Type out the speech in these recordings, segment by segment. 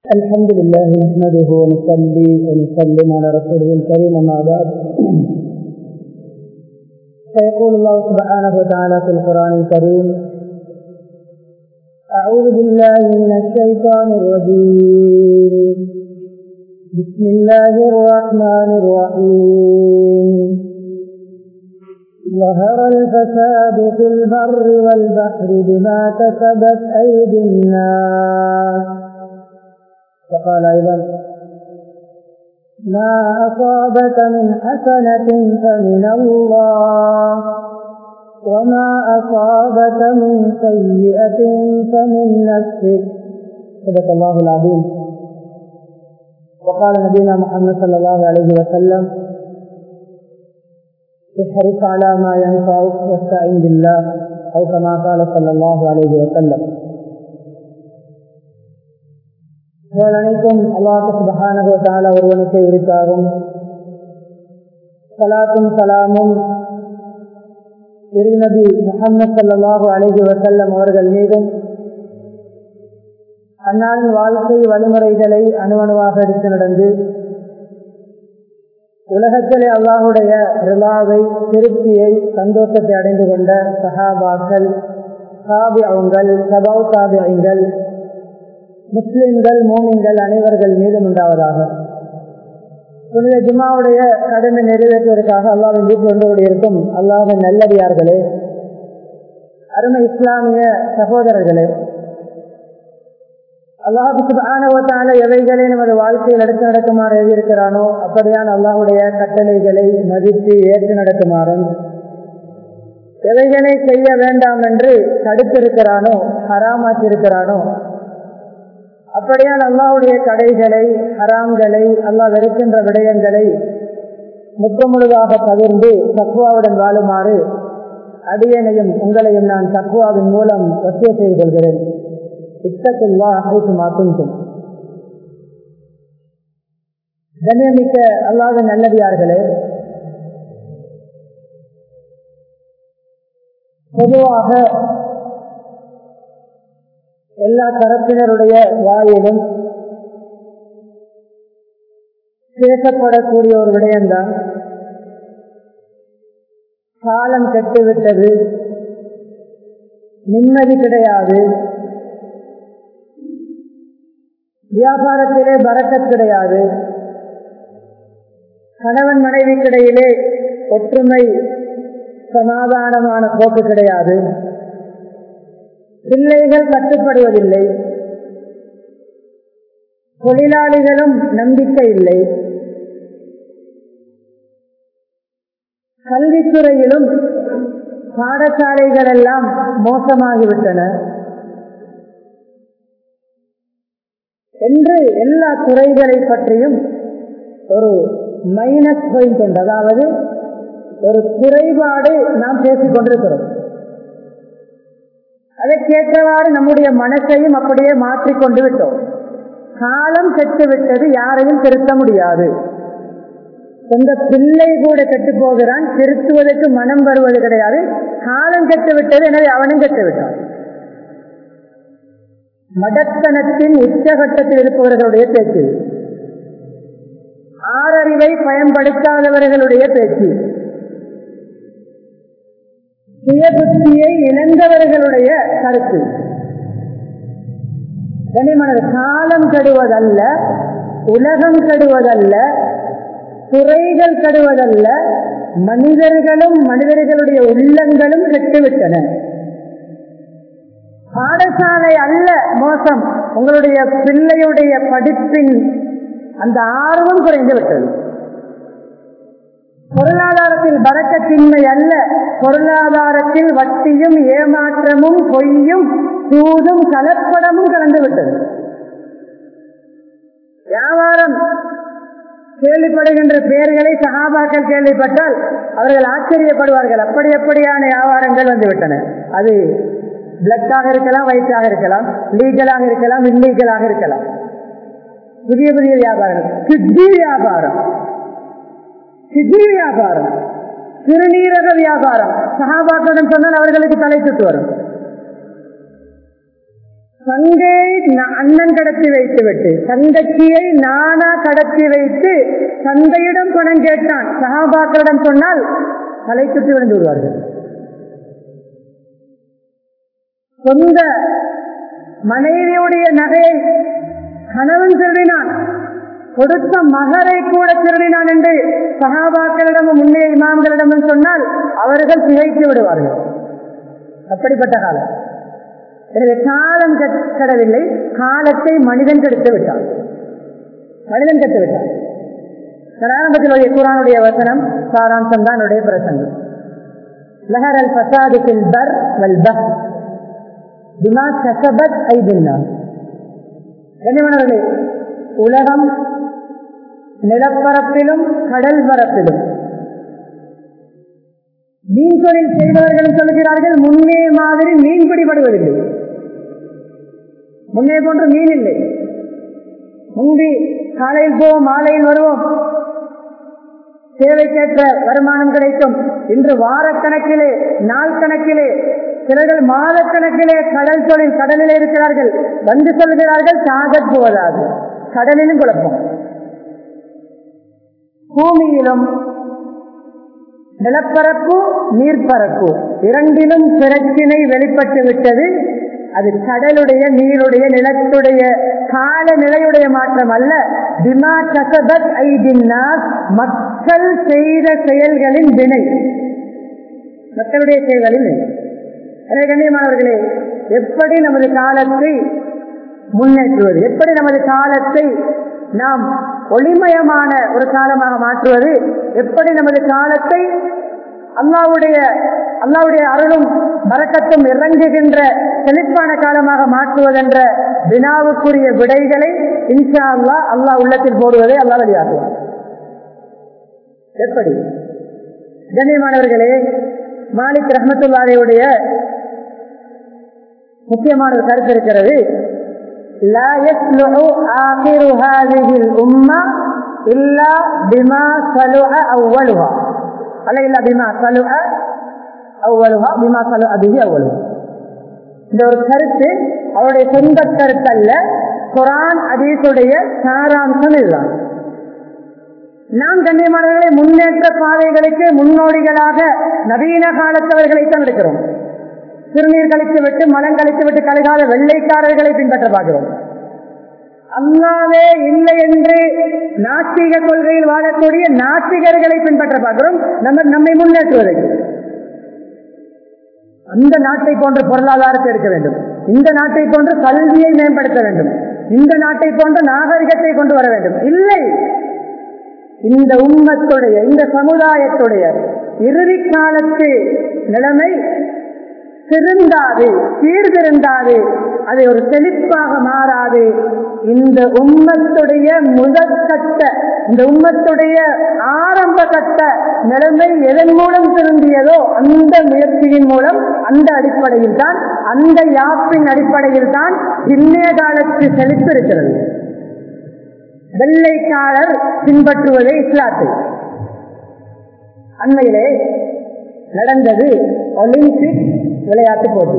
الحمد لله نحمده ونصلي ونسلم على رسوله الكريم اما بعد فيقول الله سبحانه وتعالى في القران الكريم اعوذ بالله من الشيطان الرجيم بسم الله الرحمن الرحيم ظهر الفساد في البر والبحر بما كسبت ايدي الناس وقال أيضا ما أصابك من حسنة فمن الله وما أصابك من سيئة فمن نفسك صدق الله العظيم وقال نبينا محمد صلى الله عليه وسلم احرص على ما ينفعك واستعن بالله أو كما قال صلى الله عليه وسلم அனைத்தும் அல்லாஹு சுபஹானகுவத்தால ஒருவனுக்கு உரித்தாகும் சலாத்தும் சலாமும் திருநபி முகமது சல்லாஹூ அலஹி வசல்லம் அவர்கள் மீதும் அன்னாரின் வாழ்க்கை வழிமுறைகளை அணுவணுவாக எடுத்து நடந்து உலகத்திலே அல்லாஹுடைய ரிலாவை திருப்தியை சந்தோஷத்தை அடைந்து கொண்ட சஹாபாக்கள் சாபியங்கள் சபாவ் சாபியங்கள் முஸ்லிம்கள் மோமின்கள் அனைவர்கள் மீதும் உண்டாவதாக புனித ஜுமாவுடைய கடமை நிறைவேற்றுவதற்காக அல்லாவின் வீட்டில் ஒன்று இருக்கும் அல்லாவின் நல்லடியார்களே அருமை இஸ்லாமிய சகோதரர்களே அல்லாஹுக்கு ஆணவத்தான எவைகளை நமது வாழ்க்கையில் எடுத்து நடக்குமாறு எழுதியிருக்கிறானோ அப்படியான அல்லாஹுடைய கட்டளைகளை மதித்து ஏற்று நடக்குமாறும் எவைகளை செய்ய வேண்டாம் என்று தடுத்திருக்கிறானோ ஹராமாக்கியிருக்கிறானோ அப்படியால் அல்லாவுடைய கடைகளை ஹராம்களை அல்லாஹ் வெறுக்கின்ற விடயங்களை முற்றமுழுதாக பகிர்ந்து தக்குவாவுடன் வாழுமாறு அடியனையும் உங்களையும் நான் தக்குவாவின் மூலம் ஒத்திய செய்து கொள்கிறேன் இத்தக்குல்லா அகைத்து மாற்றும் கண்ணியமிக்க அல்லாத நல்லடியார்களே பொதுவாக எல்லா தரப்பினருடைய வாயிலும் பேசப்படக்கூடிய ஒரு விடயம்தான் காலம் கெட்டுவிட்டது நிம்மதி கிடையாது வியாபாரத்திலே பறக்கத் கிடையாது கணவன் மனைவிக்கிடையிலே ஒற்றுமை சமாதானமான போக்கு கிடையாது பிள்ளைகள் கட்டுப்படுவதில்லை தொழிலாளிகளும் நம்பிக்கை இல்லை கல்வித்துறையிலும் பாடசாலைகள் எல்லாம் மோசமாகிவிட்டன என்று எல்லா துறைகளை பற்றியும் ஒரு மைனஸ் பாயிண்ட் உண்டு அதாவது ஒரு குறைபாடு நாம் பேசிக் கொண்டிருக்கிறோம் அதை கேட்டவாறு நம்முடைய மனசையும் அப்படியே மாற்றிக்கொண்டு விட்டோம் காலம் கெட்டு விட்டது யாரையும் திருத்த முடியாது சொந்த பிள்ளை கூட கெட்டு போகிறான் திருத்துவதற்கு மனம் வருவது கிடையாது காலம் கெட்டு விட்டது எனவே அவனும் கெட்டு விட்டான் மடத்தனத்தின் உச்சகட்டத்தில் இருப்பவர்களுடைய பேச்சு ஆறறிவை பயன்படுத்தாதவர்களுடைய பேச்சு சுயபுத்தியை இழந்தவர்களுடைய கருத்து கனிமனர் காலம் கெடுவதல்ல உலகம் கெடுவதல்ல துறைகள் கெடுவதல்ல மனிதர்களும் மனிதர்களுடைய உள்ளங்களும் கெட்டுவிட்டன பாடசாலை அல்ல மோசம் உங்களுடைய பிள்ளையுடைய படிப்பின் அந்த ஆர்வம் குறைந்து விட்டது பொருளாதாரத்தில் பறக்கத்தின்மை அல்ல பொருளாதாரத்தில் வட்டியும் ஏமாற்றமும் பொய்யும் சூதும் கலப்படமும் கலந்து விட்டது வியாபாரம் கேள்விப்படுகின்ற பெயர்களை சகாபாக்கள் கேள்விப்பட்டால் அவர்கள் ஆச்சரியப்படுவார்கள் அப்படி எப்படியான வியாபாரங்கள் வந்துவிட்டன அது பிளட்டாக இருக்கலாம் வயிற்றாக இருக்கலாம் லீகலாக இருக்கலாம் இல்லீகலாக இருக்கலாம் புதிய புதிய வியாபாரங்கள் சித்தி வியாபாரம் சித்தி வியாபாரம் சிறுநீரக வியாபாரம் சகாபாக்களிடம் சொன்னால் அவர்களுக்கு தலை சுட்டு வரும் சங்கையை அண்ணன் கடத்தி வைத்து விட்டு சந்தக்கியை நானா கடத்தி வைத்து சந்தையிடம் பணம் கேட்டான் சகாபாக்களிடம் சொன்னால் தலை சுற்றி விழுந்து விடுவார்கள் சொந்த மனைவியுடைய நகையை கணவன் திருடினான் கொடுத்த மகரை கூட திருடினான் என்று சகாபாக்களிடமும் முன்னே இமாம்களிடமும் சொன்னால் அவர்கள் திகைத்து விடுவார்கள் அப்படிப்பட்ட காலம் எனவே காலம் கெடவில்லை காலத்தை மனிதன் கெடுத்து விட்டான் மனிதன் கெட்டு விட்டான் ஆரம்பத்தில் குரானுடைய வசனம் சாராம்சம் தான் என்னுடைய பிரசங்கம் லஹர் அல் பசாதிக்கில் பர் வல் பஹ் பிமா கசபத் ஐதின்னா கனிமணர்களே உலகம் நிலப்பரப்பிலும் கடல் பரப்பிலும் மீன் தொழில் செய்பவர்கள் சொல்கிறார்கள் முன்னே மாதிரி மீன் பிடிபடுவதில்லை முன்னே போன்று மீன் இல்லை முந்தி காலையில் போவோம் மாலையில் வருவோம் தேவைக்கேற்ற வருமானம் கிடைக்கும் இன்று வாரக்கணக்கிலே நாள் கணக்கிலே சிலர்கள் மாதக்கணக்கிலே கடல் தொழில் கடலில் இருக்கிறார்கள் வந்து சொல்கிறார்கள் சாகத் போவதாக கடலிலும் குழப்பம் பூமியிலும் நிலப்பரப்பு நீர்ப்பரப்பு இரண்டிலும் பிரச்சினை வெளிப்பட்டு விட்டது அது கடலுடைய நீருடைய நிலத்துடைய காலநிலையுடைய மாற்றம் அல்ல திமா கசபத் ஐதின்னாஸ் மக்கள் செய்த செயல்களின் வினை மக்களுடைய செயல்களின் வினை எனவே கண்ணியமானவர்களே எப்படி நமது காலத்தை முன்னேற்றுவது எப்படி நமது காலத்தை நாம் ஒளிமயமான ஒரு காலமாக மாற்றுவது எப்படி நமது காலத்தை அல்லாவுடைய அல்லாவுடைய அருளும் வரக்கத்தும் இறங்குகின்ற செழிப்பான காலமாக மாற்றுவதென்ற வினாவுக்குரிய விடைகளை இன்ஷா அல்லா அல்லாஹ் உள்ளத்தில் போடுவதை அல்லா வழியாக்குவார் எப்படி கண்ணியமானவர்களே மாலிக் ரஹமத்துல்லாரையுடைய முக்கியமான ஒரு கருத்து இருக்கிறது لا يصلح آخر هذه الأمة إلا بما صلح أولها அல்ல இல்ல பிமா சலுஅ அவ்வளுவா பிமா சலு அபிஹி அவ்வளுவா இந்த ஒரு கருத்து அவருடைய சொந்த கருத்து அல்ல குரான் அதீசுடைய சாராம்சம் இதுதான் நாம் கண்ணியமானவர்களை முன்னேற்ற பாதைகளுக்கு முன்னோடிகளாக நவீன காலத்தவர்களைத்தான் எடுக்கிறோம் சிறுநீர் கழித்து விட்டு மலம் கழித்து விட்டு கலைகால வெள்ளைக்காரர்களை பின்பற்ற பார்க்கிறோம் அல்லாவே இல்லை என்று நாஸ்திக கொள்கையில் வாழக்கூடிய நாஸ்திகர்களை பின்பற்ற பார்க்கிறோம் நம்ம நம்மை முன்னேற்றுவதற்கு அந்த நாட்டை போன்ற பொருளாதாரத்தை எடுக்க வேண்டும் இந்த நாட்டை போன்ற கல்வியை மேம்படுத்த வேண்டும் இந்த நாட்டை போன்ற நாகரிகத்தை கொண்டு வர வேண்டும் இல்லை இந்த உம்மத்துடைய இந்த சமுதாயத்துடைய இறுதி காலத்து நிலைமை திருந்தாது சீர்திருந்தாது அதை ஒரு செழிப்பாக மாறாது இந்த உம்மத்துடைய முதற்கட்ட இந்த உம்மத்துடைய ஆரம்ப கட்ட நிலைமை எதன் மூலம் திருந்தியதோ அந்த முயற்சியின் மூலம் அந்த அடிப்படையில் தான் அந்த யாப்பின் அடிப்படையில் தான் இன்றைய காலத்து செழிப்பு இருக்கிறது வெள்ளைக்காரர் பின்பற்றுவதே இஸ்லாத்தை அண்மையிலே நடந்தது ஒலிம்பிக் விளையாட்டு போட்டி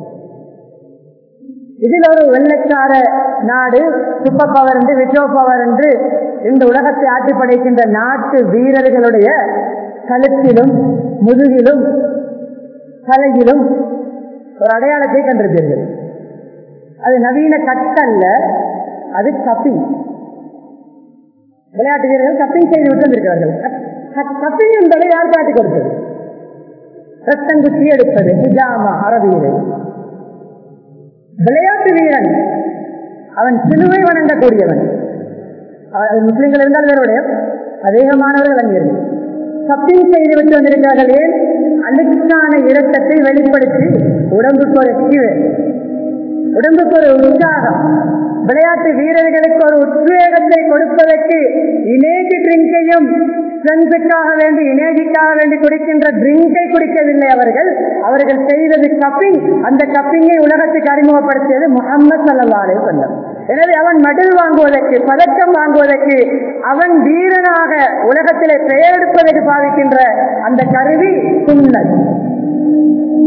இதில் ஒரு வெள்ளைக்கார நாடு சூப்பர் பவர் என்று விட்டோ பவர் என்று இந்த உலகத்தை ஆட்சி படைக்கின்ற நாட்டு வீரர்களுடைய கழுத்திலும் முதுகிலும் தலையிலும் ஒரு அடையாளத்தை கண்டிருப்பீர்கள் அது நவீன கட்டல்ல அது கப்பி விளையாட்டு வீரர்கள் கப்பிங் செய்து விட்டு வந்திருக்கிறார்கள் கப்பிங் என்பதை யார் காட்டி கொடுத்தது ரத்தங்குச்சி எடுப்பது ஹிஜாமா அரபியிலே விளையாட்டு வீரன் அவன் சிலுவை வணங்கக்கூடியவன் முஸ்லிம்கள் இருந்தால் வேறுடைய அதிகமானவர்கள் அங்கிருந்து கப்பிங் செய்து விட்டு வந்திருக்கிறார்கள் ஏன் அழுக்கான இரத்தத்தை வெளிப்படுத்தி உடம்புக்கு ஒரு கீழே உடம்புக்கு ஒரு உற்சாகம் விளையாட்டு வீரர்களுக்கு ஒரு உத்வேகத்தை கொடுப்பதற்கு இனேஜி ட்ரிங்கையும் ஸ்ட்ரென்த்துக்காக வேண்டி இனேஜிக்காக வேண்டி குடிக்கின்ற ட்ரிங்கை குடிக்கவில்லை அவர்கள் அவர்கள் செய்தது கப்பிங் அந்த கப்பிங்கை உலகத்துக்கு அறிமுகப்படுத்தியது முகமது சல்லாலே சொன்னார் எனவே அவன் மெடல் வாங்குவதற்கு பதக்கம் வாங்குவதற்கு அவன் வீரனாக உலகத்திலே பெயர் எடுப்பதற்கு பாவிக்கின்ற அந்த கருவி சுண்ணல்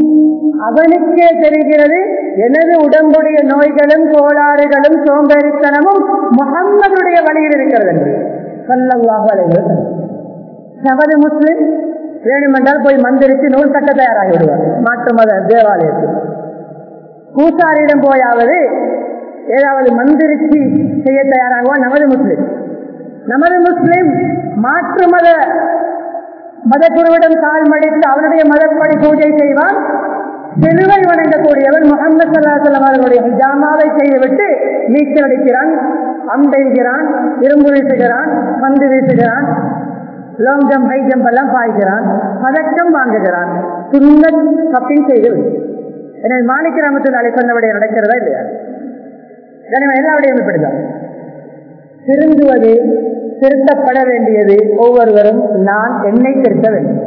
அவனுக்கே தெரிகிறது எனது உடம்புடைய நோய்களும் கோளாறுகளும் சோம்பேறித்தனமும் முகம்மதுடைய வழியில் இருக்கிறது என்று சொல்லவாக நமது முஸ்லிம் வேணுமென்றால் போய் மந்திரிச்சு நூல் கட்ட தயாராகி விடுவார் மாற்று மத தேவாலயத்தில் பூசாரியிடம் போயாவது ஏதாவது மந்திரிச்சு செய்ய தயாராகுவான் நமது முஸ்லிம் நமது முஸ்லிம் மாற்று மத மதகுருவிடம் கால் மடித்து அவனுடைய மதப்படி பூஜை செய்வான் சிலுவை வணங்கக்கூடியவன் முகமது சல்லாஹலம் அவர்களுடைய ஹிஜாமாவை செய்துவிட்டு நீச்சல் அடிக்கிறான் அம்பெய்கிறான் இரும்பு வீசுகிறான் பந்து வீசுகிறான் லாங் ஜம்ப் ஹை ஜம்ப் எல்லாம் பாய்கிறான் பதக்கம் வாங்குகிறான் சுண்ண கப்பிங் செய்து எனவே மாணிக்க ராமத்தில் அலை சொன்னபடியே நடக்கிறதா இல்லையா எனவே எல்லாருடையும் இப்படிதான் திருந்துவது திருத்தப்பட வேண்டியது ஒவ்வொருவரும் நான் என்னை திருத்த வேண்டும்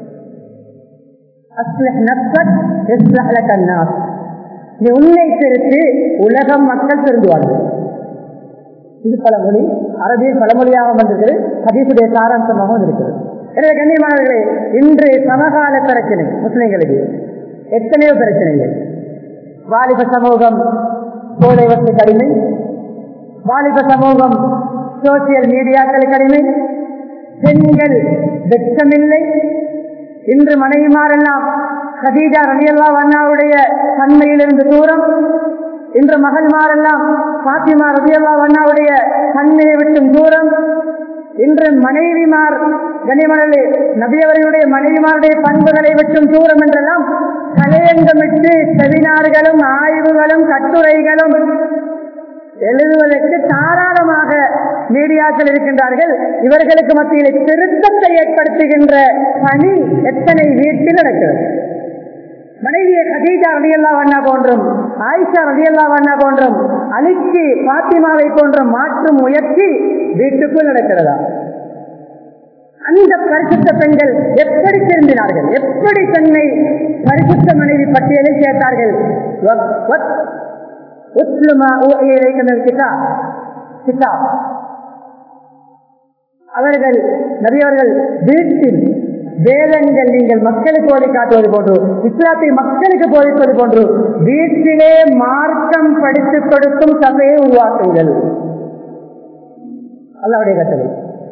நீ உன்னை திருத்தி உலகம் மக்கள் திருந்துவார்கள் இது பழமொழி அரபியில் பழமொழியாக வந்திருக்கிறது ஹதீசுடைய சாராம்சமாகவும் இருக்கிறது எனவே கண்ணியமானவர்களே இன்று சமகால பிரச்சனை முஸ்லிம்களுக்கு எத்தனையோ பிரச்சனைகள் வாலிப சமூகம் போதை வசதி கடிமை வாலிப சமூகம் சோசியல் மீடியாக்களுக்கு அடிமை பெண்கள் வெட்கமில்லை இன்று மனைவிமாரெல்லாம் கதீஜா ரலியல்லா அண்ணாவுடைய தன்மையிலிருந்து தூரம் இன்று மகள்மாரெல்லாம் பாத்திமா ரலியல்லா அண்ணாவுடைய தன்மையை விட்டும் தூரம் இன்று மனைவிமார் கனிமணலே நபியவர்களுடைய மனைவிமாருடைய பண்புகளை விட்டும் தூரம் என்றெல்லாம் தலையங்கமிட்டு செமினார்களும் ஆய்வுகளும் கட்டுரைகளும் எழுதுவதற்கு தாராளமாக மீடியாக்கள் இருக்கின்றார்கள் இவர்களுக்கு மத்தியில் திருத்தத்தை ஏற்படுத்துகின்ற பணி எத்தனை வீட்டில் நடக்கிறது மனைவியை கதீஜா ரலியல்லா வண்ணா போன்றும் ஆயிஷா ரலியல்லா வண்ணா போன்றும் அலிக்கு பாத்திமாவை போன்றும் மாற்றும் முயற்சி வீட்டுக்குள் நடக்கிறதா அந்த பரிசுத்த பெண்கள் எப்படி திரும்பினார்கள் எப்படி தன்னை பரிசுத்த மனைவி பட்டியலில் சேர்த்தார்கள் அவர்கள் நபியவர்கள் வீட்டில் வேதங்கள் நீங்கள் மக்களுக்கு போதை காட்டுவது போன்று இஸ்லாத்தை மக்களுக்கு போதிப்பது போன்று வீட்டிலே மார்க்கம் படித்துக் கொடுக்கும் சபையை உருவாக்குங்கள் அல்லாவுடைய கட்டளை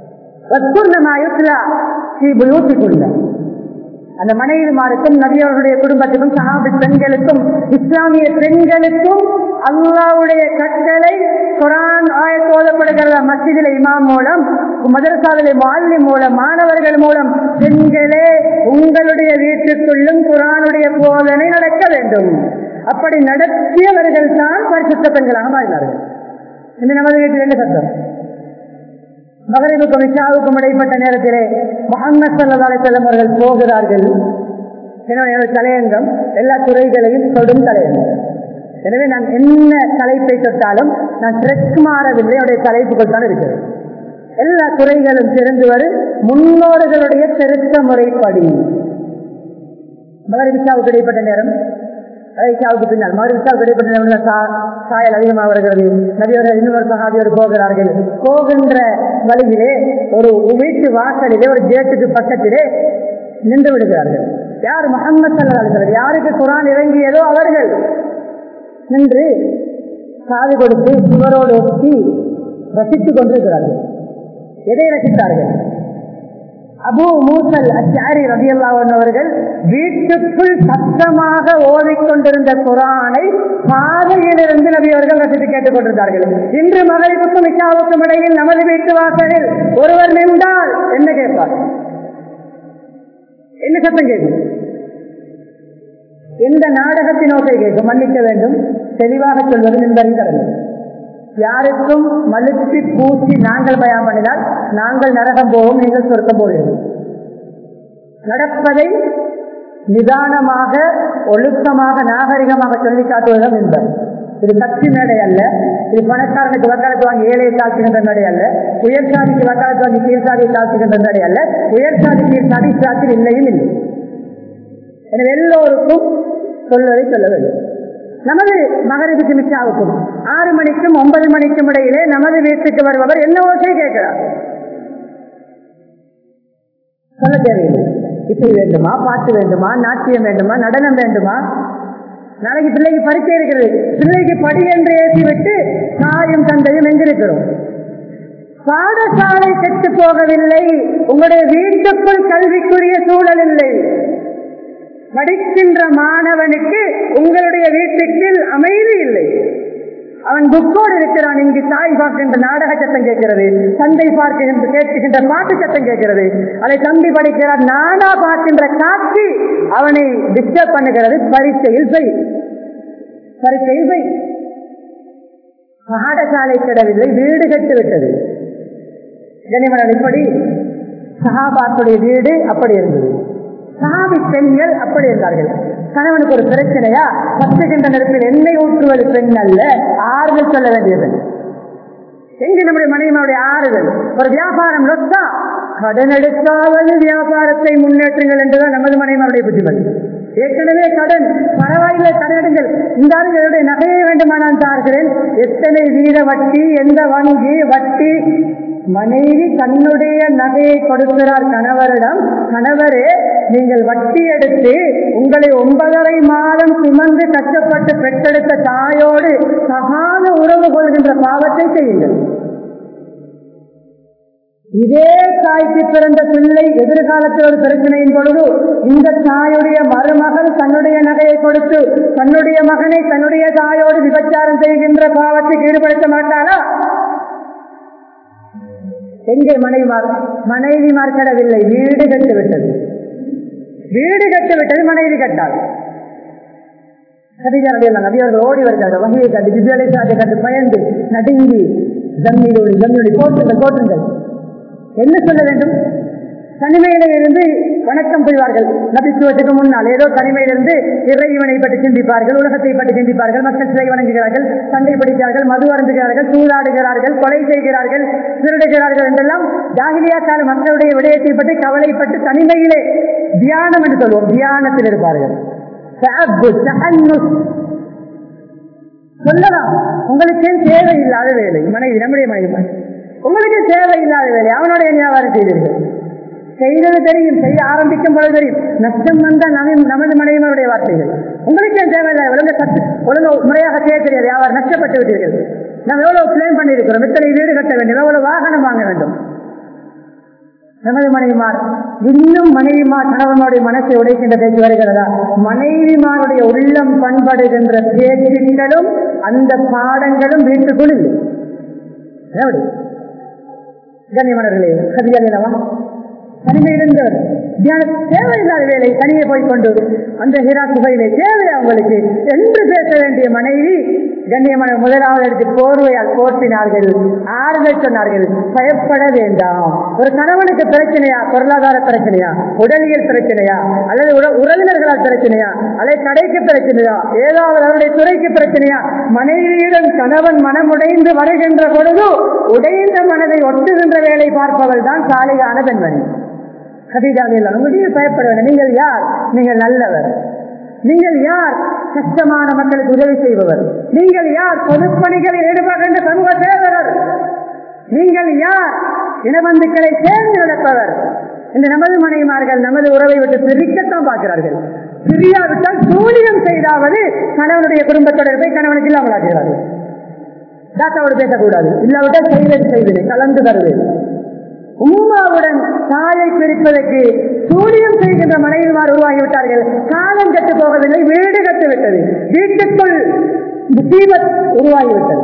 அந்த மனைவிமாருக்கும் நபியவர்களுடைய குடும்பத்துக்கும் சகாபி பெண்களுக்கும் இஸ்லாமிய பெண்களுக்கும் அல்லாவுடைய கட்டளை குரான் ஆயத் ஓதப்படுகிற மசிதில இமாம் மூலம் மதரசாவிலே மாலினி மூலம் மாணவர்கள் மூலம் பெண்களே உங்களுடைய வீட்டுக்குள்ளும் குரானுடைய போதனை நடக்க வேண்டும் அப்படி நடத்தியவர்கள் தான் பரிசுத்த பெண்களாக மாறினார்கள் இந்த நமது வீட்டில் என்ன சத்தம் மகரிவுக்கும் இஷாவுக்கும் இடைப்பட்ட நேரத்திலே முகமது சல்லா செல்லம் அவர்கள் போகிறார்கள் என்னுடைய தலையங்கம் எல்லா துறைகளையும் தொடும் தலையங்கம் எனவே நான் என்ன தலைப்பை தொட்டாலும் நான் ட்ரெக் மாறவில்லை அவருடைய தலைப்புகள் தான் இருக்கிறது எல்லா துறைகளும் திறந்து வரும் முன்னோர்களுடைய திருத்த முறைப்படி மகரிவிஷாவுக்கு இடைப்பட்ட நேரம் ஐஷாவுக்கு பின்னால் மகரிவிஷாவுக்கு இடைப்பட்ட நேரம் சாயல் அதிகமாக வருகிறது நபியவர்கள் இன்னொரு சகாபியோடு போகிறார்கள் போகின்ற வழியிலே ஒரு வீட்டு வாசலிலே ஒரு கேட்டுக்கு பக்கத்திலே நின்று விடுகிறார்கள் யார் முகமது சல்லாஹ் யாருக்கு குரான் இறங்கியதோ அவர்கள் நின்று காது கொடுத்து சுவரோடு ஒட்டி ரசித்துக் கொண்டிருக்கிறார்கள் எதை ரசித்தார்கள் அபு மூசல் அச்சாரி ரபியல்லாவன் அவர்கள் வீட்டுக்குள் சத்தமாக ஓதிக்கொண்டிருந்த குரானை பாதையிலிருந்து நபி அவர்கள் ரசித்து கேட்டுக் கொண்டிருந்தார்கள் இன்று மகளிருக்கும் இஷாவுக்கும் இடையில் நமது வீட்டு வாசலில் ஒருவர் நின்றால் என்ன கேட்பார் என்ன சத்தம் கேட்கும் எந்த நாடகத்தின் ஓசை கேட்கும் மன்னிக்க வேண்டும் தெளிவாக சொல்வது நின்றறிந்து தரணும் யாருக்கும் மலுப்பி பூசி நாங்கள் பயம் பண்ணினால் நாங்கள் நரகம் போவோம் நீங்கள் சொர்க்கம் போவீர்கள் நடப்பதை நிதானமாக ஒழுக்கமாக நாகரிகமாக சொல்லி காட்டுவதுதான் என்பது இது கட்சி மேடை அல்ல இது பணக்காரனுக்கு வக்காலத்து வாங்கி ஏழையை தாழ்த்துகின்ற மேடை அல்ல உயர்சாதிக்கு வக்காலத்து வாங்கி கீழ்சாதியை தாழ்த்துகின்ற மேடை அல்ல உயர்சாதி கீழ்சாதி இஸ்லாத்தில் இல்லையும் இல்லை எனவே எல்லோருக்கும் சொல்வதை சொல்ல வேண்டும் நமது மகரிபுக்கு மிச்சாவுக்கும் ஆறு மணிக்கும் ஒன்பது மணிக்கும் இடையிலே நமது வீட்டுக்கு வருபவர் என்ன ஓசை கேட்கிறார் சொல்ல தேவையில்லை இசை வேண்டுமா பாட்டு வேண்டுமா நாட்டியம் வேண்டுமா நடனம் வேண்டுமா நாளைக்கு பிள்ளைக்கு பரீட்சை இருக்கிறது பிள்ளைக்கு படி என்று ஏற்றி விட்டு தாயும் தந்தையும் எங்கிருக்கிறோம் பாடசாலை கெட்டு போகவில்லை உங்களுடைய வீட்டுக்குள் கல்விக்குரிய சூழல் இல்லை படிக்கின்ற மாணவனுக்கு உங்களுடைய வீட்டுக்கு அமைதி இல்லை அவன் புக்கோடு இருக்கிறான் இங்கு தாய் பார்க்கின்ற நாடக சத்தம் கேட்கிறது தந்தை பார்க்கின்ற கேட்கின்ற பாட்டு சத்தம் கேட்கிறது அதை தம்பி படிக்கிறார் நானா பார்க்கின்ற காட்சி அவனை டிஸ்டர்ப் பண்ணுகிறது பரீட்சையில் செய் பரீட்சையில் செய் பாடசாலை கிடவில்லை வீடு கட்டு விட்டது கனிமலன் இப்படி சஹாபாத்துடைய வீடு அப்படி இருந்தது சஹாபி பெண்கள் அப்படி இருந்தார்கள் கணவனுக்கு ஒரு பிரச்சனையா பத்துகின்ற நெருப்பில் எண்ணெய் ஊற்றுவது பெண் அல்ல ஆறுதல் சொல்ல வேண்டியது எங்கு நம்முடைய மனைவியுடைய ஆறுதல் ஒரு வியாபாரம் லொத்தா கடன் எடுத்தாவது வியாபாரத்தை முன்னேற்றுங்கள் என்றுதான் நமது மனைவியுடைய புத்திமதி ஏற்கனவே கடன் பரவாயில்லை கடனெடுங்கள் இந்த ஆளுங்களுடைய நகையை வேண்டுமானால் தாருகிறேன் எத்தனை வீத வட்டி எந்த வங்கி வட்டி மனைவி தன்னுடைய நகையை கொடுக்கிறார் கணவரிடம் கணவரே நீங்கள் வட்டி எடுத்து உங்களை ஒன்பதரை மாதம் சுமந்து கஷ்டப்பட்டு பெற்றெடுத்த தாயோடு சகாத உறவு கொள்கின்ற பாவத்தை செய்யுங்கள் இதே தாய்க்கு பிறந்த பிள்ளை எதிர்காலத்தில் ஒரு பிரச்சனையின் பொழுது இந்த தாயுடைய மருமகள் தன்னுடைய நகையை கொடுத்து தன்னுடைய மகனை தன்னுடைய தாயோடு விபச்சாரம் செய்கின்ற பாவத்துக்கு ஈடுபடுத்த மாட்டாரா எங்கே மனைவிமார் மனைவிமார் கடவில்லை வீடு கட்டு விட்டது வீடு கட்டு விட்டது மனைவி கட்டாள் நபியவர்கள் ஓடி வருகிறார்கள் வகையை கண்டு விஜுவலைசாட்டை கண்டு பயந்து நடுங்கி ஜம்மியோடு ஜம்மியோடு போட்டுங்கள் போட்டுங்கள் என்ன சொல்ல வேண்டும் தனிமையில இருந்து வணக்கம் புரிவார்கள் நபித்துவத்துக்கு முன்னால் ஏதோ தனிமையிலிருந்து இறைவனை பற்றி சிந்திப்பார்கள் உலகத்தை பற்றி சிந்திப்பார்கள் மக்கள் சிலை வணங்குகிறார்கள் சண்டை பிடிக்கிறார்கள் மது அருந்துகிறார்கள் சூதாடுகிறார்கள் கொலை செய்கிறார்கள் திருடுகிறார்கள் என்றெல்லாம் ஜாகிலியா கால மக்களுடைய விடயத்தை பற்றி கவலைப்பட்டு தனிமையிலே தியானம் என்று சொல்வோம் தியானத்தில் இருப்பார்கள் சொல்லலாம் உங்களுக்கு தேவையில்லாத வேலை மனைவி நம்முடைய மனைவி உங்களுக்கு தேவையில்லாத வேலை அவனுடைய வியாபாரம் செய்தீர்கள் செய்தது தெரியும் செய்ய ஆரம்பிக்கும் பொழுது தெரியும் நஷ்டம் வந்த நமது மனைவியருடைய வார்த்தைகள் உங்களுக்கு தேவையில்லை ஒழுங்க சத்து ஒழுங்க முறையாக செய்ய தெரியாது வியாபாரம் நஷ்டப்பட்டு விட்டீர்கள் நாம் எவ்வளவு கிளைம் பண்ணியிருக்கிறோம் இத்தனை வீடு கட்ட வேண்டும் எவ்வளவு வாகனம் வாங்க வேண்டும் நமது மனைவிமார் இன்னும் மனைவிமார் கணவனுடைய மனசை உடைக்கின்ற பேச்சு வருகிறதா மனைவிமாருடைய உள்ளம் பண்படுகின்ற பேச்சுக்களும் அந்த பாடங்களும் வீட்டுக்குள் இல்லை எப்படி கண்ணியமனர்களே கதிகாலிலவா தனிமையிலிருந்தவர் தேவையில்லாத வேலை தனியே போய்கொண்டு அந்த ஹிரா குகையிலே தேவையா உங்களுக்கு என்று பேச வேண்டிய மனைவி கண்ணியமான முதலாவது எடுத்து போர்வையால் போட்டினார்கள் ஆறுதல் சொன்னார்கள் பயப்பட வேண்டாம் ஒரு கணவனுக்கு பிரச்சனையா பொருளாதார பிரச்சனையா உடலியல் பிரச்சனையா அல்லது உறவினர்களால் பிரச்சனையா அல்லது கடைக்கு பிரச்சனையா ஏதாவது அவருடைய துறைக்கு பிரச்சனையா மனைவியிடம் கணவன் மனமுடைந்து வருகின்ற பொழுது உடைந்த மனதை ஒட்டுகின்ற வேலை பார்ப்பவள் தான் சாலையான பெண்மணி கதிதாவில் உங்களுடைய பயப்பட வேண்டும் நீங்கள் யார் நீங்கள் நல்லவர் நீங்கள் யார் கஷ்டமான மக்களுக்கு உதவி செய்பவர் நீங்கள் யார் பொதுப்பணிகளில் ஈடுபடுகின்ற சமூக சேவகர் நீங்கள் யார் இனபந்துக்களை சேர்ந்து நடப்பவர் இந்த நமது மனைவிமார்கள் நமது உறவை விட்டு பிரிக்கத்தான் பார்க்கிறார்கள் பிரியாவிட்டால் சூழியம் செய்தாவது கணவனுடைய குடும்ப தொடர்பை கணவனுக்கு இல்லாமல் ஆகிறார்கள் தாத்தாவோடு பேசக்கூடாது இல்லாவிட்டால் செய்வது செய்வது கலந்து தருவேன் உம்மாவுடன் தாயை பிரிப்பதற்கு சூழியம் செய்கின்ற மனைவிமார் உருவாகிவிட்டார்கள் காலம் கட்டு போகவில்லை வீடு கட்டு விட்டது வீட்டுக்குள் முசீபத் உருவாகிவிட்டது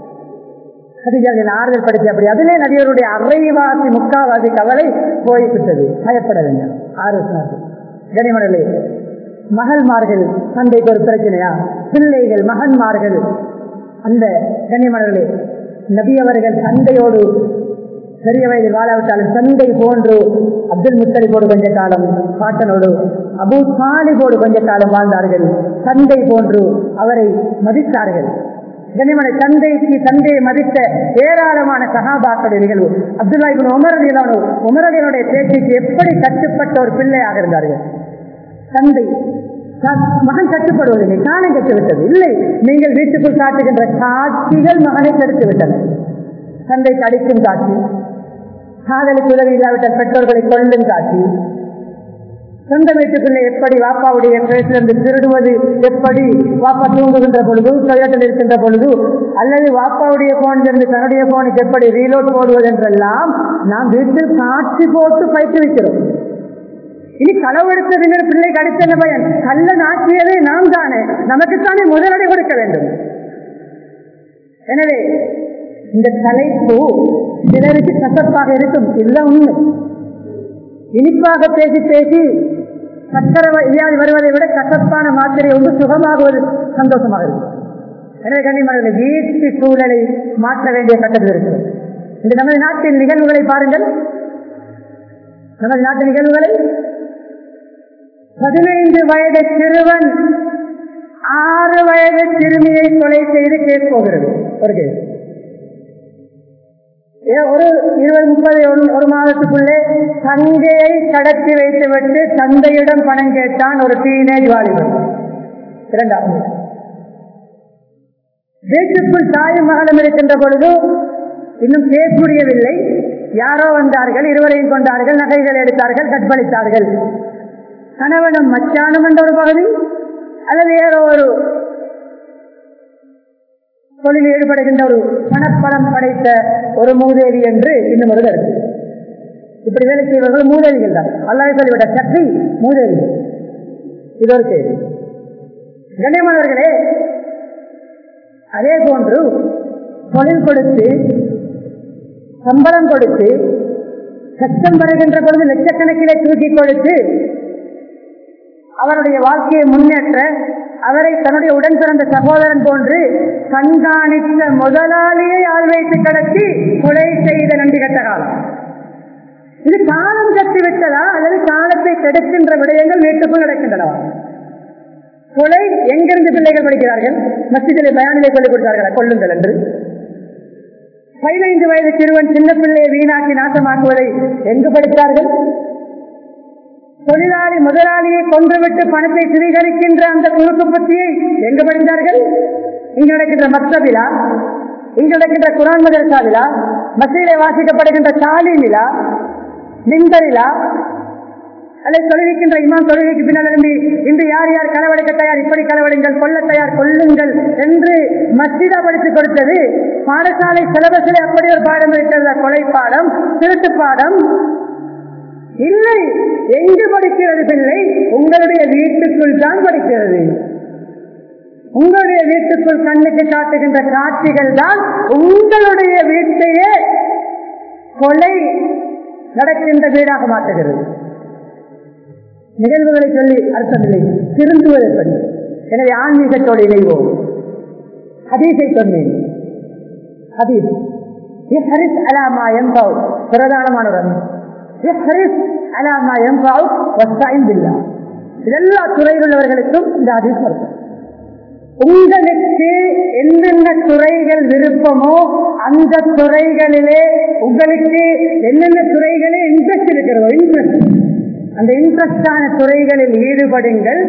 ஆறுதல் படுத்தி அப்படி அதிலே நதியருடைய அரைவாசி முக்காவாசி கவலை போய்விட்டது பயப்பட வேண்டும் ஆரோசனார்கள் கனிமணர்களே மகள்மார்கள் தந்தைக்கு ஒரு பிரச்சனையா பிள்ளைகள் மகன்மார்கள் அந்த கனிமணர்களே நபி அவர்கள் தந்தையோடு பெரிய வயதில் வாழாவிட்டாலும் தந்தை போன்று அப்துல் முத்தலிபோடு கொஞ்ச காலம் பாட்டனோடு அபு சாலிபோடு கொஞ்ச காலம் வாழ்ந்தார்கள் தந்தை போன்று அவரை மதித்தார்கள் கனிமனை தந்தைக்கு தந்தையை மதித்த ஏராளமான சகாபாக்களுடைய நிகழ்வு அப்துல்லா இபின் உமரடியிலான உமரடியனுடைய பேச்சுக்கு எப்படி கட்டுப்பட்ட ஒரு பிள்ளையாக இருந்தார்கள் தந்தை மகன் கட்டுப்படுவதில்லை காலம் கட்டுவிட்டது இல்லை நீங்கள் வீட்டுக்குள் காட்டுகின்ற காட்சிகள் மகனை கெடுத்து விட்டன தந்தை அடிக்கும் காட்சி காதலுக்கு உதவி இல்லாவிட்டால் பெற்றோர்களை கொள்ளும் காட்டி சொந்த வீட்டுக்குள்ளே எப்படி வாப்பாவுடைய பேசிலிருந்து திருடுவது எப்படி வாப்பா தூங்குகின்ற பொழுது தொழிலத்தில் இருக்கின்ற பொழுது அல்லது வாப்பாவுடைய போனிலிருந்து தன்னுடைய போனுக்கு எப்படி ரீலோட் போடுவது என்றெல்லாம் நாம் வீட்டில் காட்சி போட்டு பயிற்றுவிக்கிறோம் இனி களவெடுத்த பின்னர் பிள்ளைக்கு அடுத்த என்ன பயன் கல்ல நாட்டியதே நாம் தானே நமக்குத்தானே முதலடை கொடுக்க வேண்டும் எனவே இந்த தலைப்பு சிலருக்கு கசப்பாக இருக்கும் இல்லை உண்மை இனிப்பாக பேசி பேசி சக்கர வியாதி வருவதை விட கசப்பான மாத்திரை ஒன்று சுகமாகுவது சந்தோஷமாக இருக்கும் எனவே கண்ணியமான வீட்டு சூழலை மாற்ற வேண்டிய கட்டத்தில் இருக்கிறது இந்த நமது நாட்டின் நிகழ்வுகளை பாருங்கள் நமது நாட்டு நிகழ்வுகளை பதினைந்து வயது சிறுவன் ஆறு வயது சிறுமியை கொலை செய்து கேஸ் போகிறது ஒரு கேஸ் ஒரு இருபது முப்பது ஒரு மாதத்துக்குள்ளே தங்கையை கடத்தி வைத்துவிட்டு தந்தையிடம் பணம் கேட்டான் ஒரு டீனேஜ் வாலிபர் இரண்டாவது வீட்டுக்குள் தாயும் மகளும் இருக்கின்ற பொழுது இன்னும் கேஸ் முடியவில்லை யாரோ வந்தார்கள் இருவரையும் கொண்டார்கள் நகைகள் எடுத்தார்கள் கற்பழித்தார்கள் கணவனும் மச்சானும் என்ற ஒரு பகுதி அல்லது ஏதோ ஒரு தொழில் ஈடுபடுகின்ற ஒரு பணப்பலம் படைத்த ஒரு மூதேவி என்று இன்னும் ஒரு கருத்து இப்படி வேலை செய்வர்கள் மூதேவிகள் தான் அல்லாஹ் சொல்லிவிட்ட சக்தி மூதேவி இது ஒரு கேள்வி கண்ணியமானவர்களே அதே போன்று தொழில் கொடுத்து சம்பளம் கொடுத்து கஷ்டம் வருகின்ற பொழுது லட்சக்கணக்கிலே தூக்கி கொடுத்து அவருடைய வாழ்க்கையை முன்னேற்ற அவரை தன்னுடைய உடன் பிறந்த சகோதரன் போன்று கண்காணித்த முதலாளியை ஆள் வைத்து கடத்தி கொலை செய்த நன்றி கட்ட காலம் இது காலம் கட்டி விட்டதா அல்லது காலத்தை கெடுக்கின்ற விடயங்கள் வீட்டுக்குள் நடக்கின்றனவா கொலை எங்கிருந்து பிள்ளைகள் படிக்கிறார்கள் மசிதிலே பயானிலை சொல்லிக் கொடுத்தார்களா கொள்ளுங்கள் என்று பதினைந்து வயது சிறுவன் சின்ன பிள்ளையை வீணாக்கி நாசமாக்குவதை எங்கு படித்தார்கள் தொழிலாளி முதலாளியை கொன்றுவிட்டு பணத்தை சுவீகரிக்கின்ற அந்த குறுக்கு பத்தியை எங்கு படித்தார்கள் இங்கு நடக்கின்ற மக்தபிலா இங்கு நடக்கின்ற குரான் மதரசாவிலா மசீலை வாசிக்கப்படுகின்ற சாலிமிலா மின்பரிலா அல்லது தொழுவிக்கின்ற இமாம் தொழுகைக்கு பின்னால் எழும்பி இன்று யார் யார் களவெடுக்க தயார் இப்படி களவெடுங்கள் கொல்ல தயார் கொள்ளுங்கள் என்று மஸ்ஜிதா படித்துக் கொடுத்தது பாடசாலை சிலபஸில் அப்படி ஒரு பாடம் இருக்கிறதா கொலை பாடம் திருட்டு பாடம் இல்லை எங்கு படிக்கிறது பிள்ளை உங்களுடைய வீட்டுக்குள் தான் படிக்கிறது உங்களுடைய வீட்டுக்குள் கண்ணுக்கு காட்டுகின்ற காட்சிகள் தான் உங்களுடைய வீட்டையே கொலை நடக்கின்ற வீடாக மாற்றுகிறது நிகழ்வுகளை சொல்லி அர்த்தமில்லை திருந்துவது எப்படி எனவே ஆன்மீகத்தோடு இணைவோம் ஹதீஸை சொன்னேன் ஹதீஸ் ஹரிஸ் அலாமா எம்பாவ் பிரதானமானவர் ஹரிஸ் அலாமா எம்பாவ் வஸ்தாயின் பில்லா எல்லா துறையில் உள்ளவர்களுக்கும் இந்த ஹதீஸ் வருது உங்களுக்கு என்னென்ன துறைகள் விருப்பமோ அந்த துறைகளிலே உங்களுக்கு என்னென்ன துறைகளே இன்ட்ரெஸ்ட் இருக்கிறதோ இன்ட்ரெஸ்ட் அந்த இன்ட்ரெஸ்டான துறைகளில் ஈடுபடுங்கள்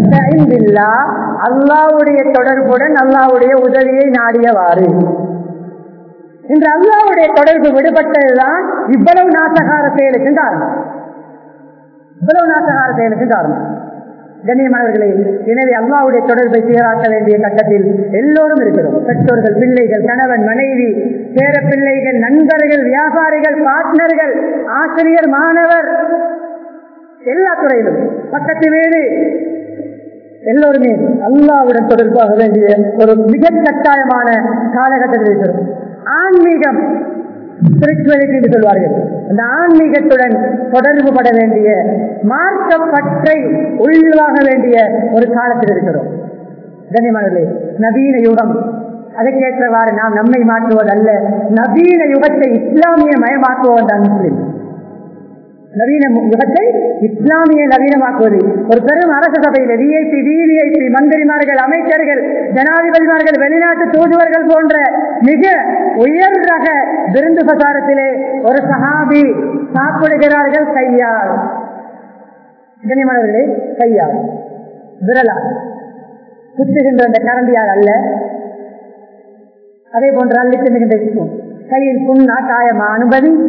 அல்லாவுடைய தொடர்புடன் அல்லாவுடைய உதவியை நாடியவாறு இன்று அல்லாவுடைய தொடர்பு விடுபட்டதுதான் இவ்வளவு நாசகார செயலுக்கு காரணம் இவ்வளவு நாசகார செயலுக்கு காரணம் கண்ணியமானவர்களே எனவே அல்லாவுடைய தொடர்பை சீராக்க வேண்டிய கட்டத்தில் எல்லோரும் இருக்கிறோம் பெற்றோர்கள் பிள்ளைகள் கணவன் மனைவி பேர பிள்ளைகள் நண்பர்கள் வியாபாரிகள் பார்ட்னர்கள் ஆசிரியர் மாணவர் எல்லா துறையிலும் பக்கத்து வீடு எல்லோருமே அல்லாவுடன் தொடர்பாக வேண்டிய ஒரு மிக கட்டாயமான காலகட்டத்தில் இருக்கிறோம் ஆன்மீகம் ஸ்பிரிச்சுவலிட்டி என்று சொல்வார்கள் அந்த ஆன்மீகத்துடன் தொடர்பு பட வேண்டிய மார்க்கப்பற்றை உள்வாக வேண்டிய ஒரு காலத்தில் இருக்கிறோம் கண்ணியமானவர்களே நவீன யுகம் அதற்கேற்றவாறு நாம் நம்மை மாற்றுவதல்ல நவீன யுகத்தை இஸ்லாமிய மயமாக்குவோம் தான் முஸ்லிம் நவீன யுகத்தை இஸ்லாமிய நவீனமாக்குவது ஒரு பெரும் அரச சபையில் விஐபி விவிஐபி மந்திரிமார்கள் அமைச்சர்கள் ஜனாதிபதிமார்கள் வெளிநாட்டு தூதுவர்கள் போன்ற மிக உயர் ரக விருந்து பிரசாரத்திலே ஒரு சஹாபி சாப்பிடுகிறார்கள் கையால் கண்ணியமானவர்களே கையால் விரலால் குத்துகின்ற அந்த கரண்டியால் அல்ல அதே போன்ற அள்ளி தின்னுகின்ற கையில் புண்ணா காயமா அனுமதி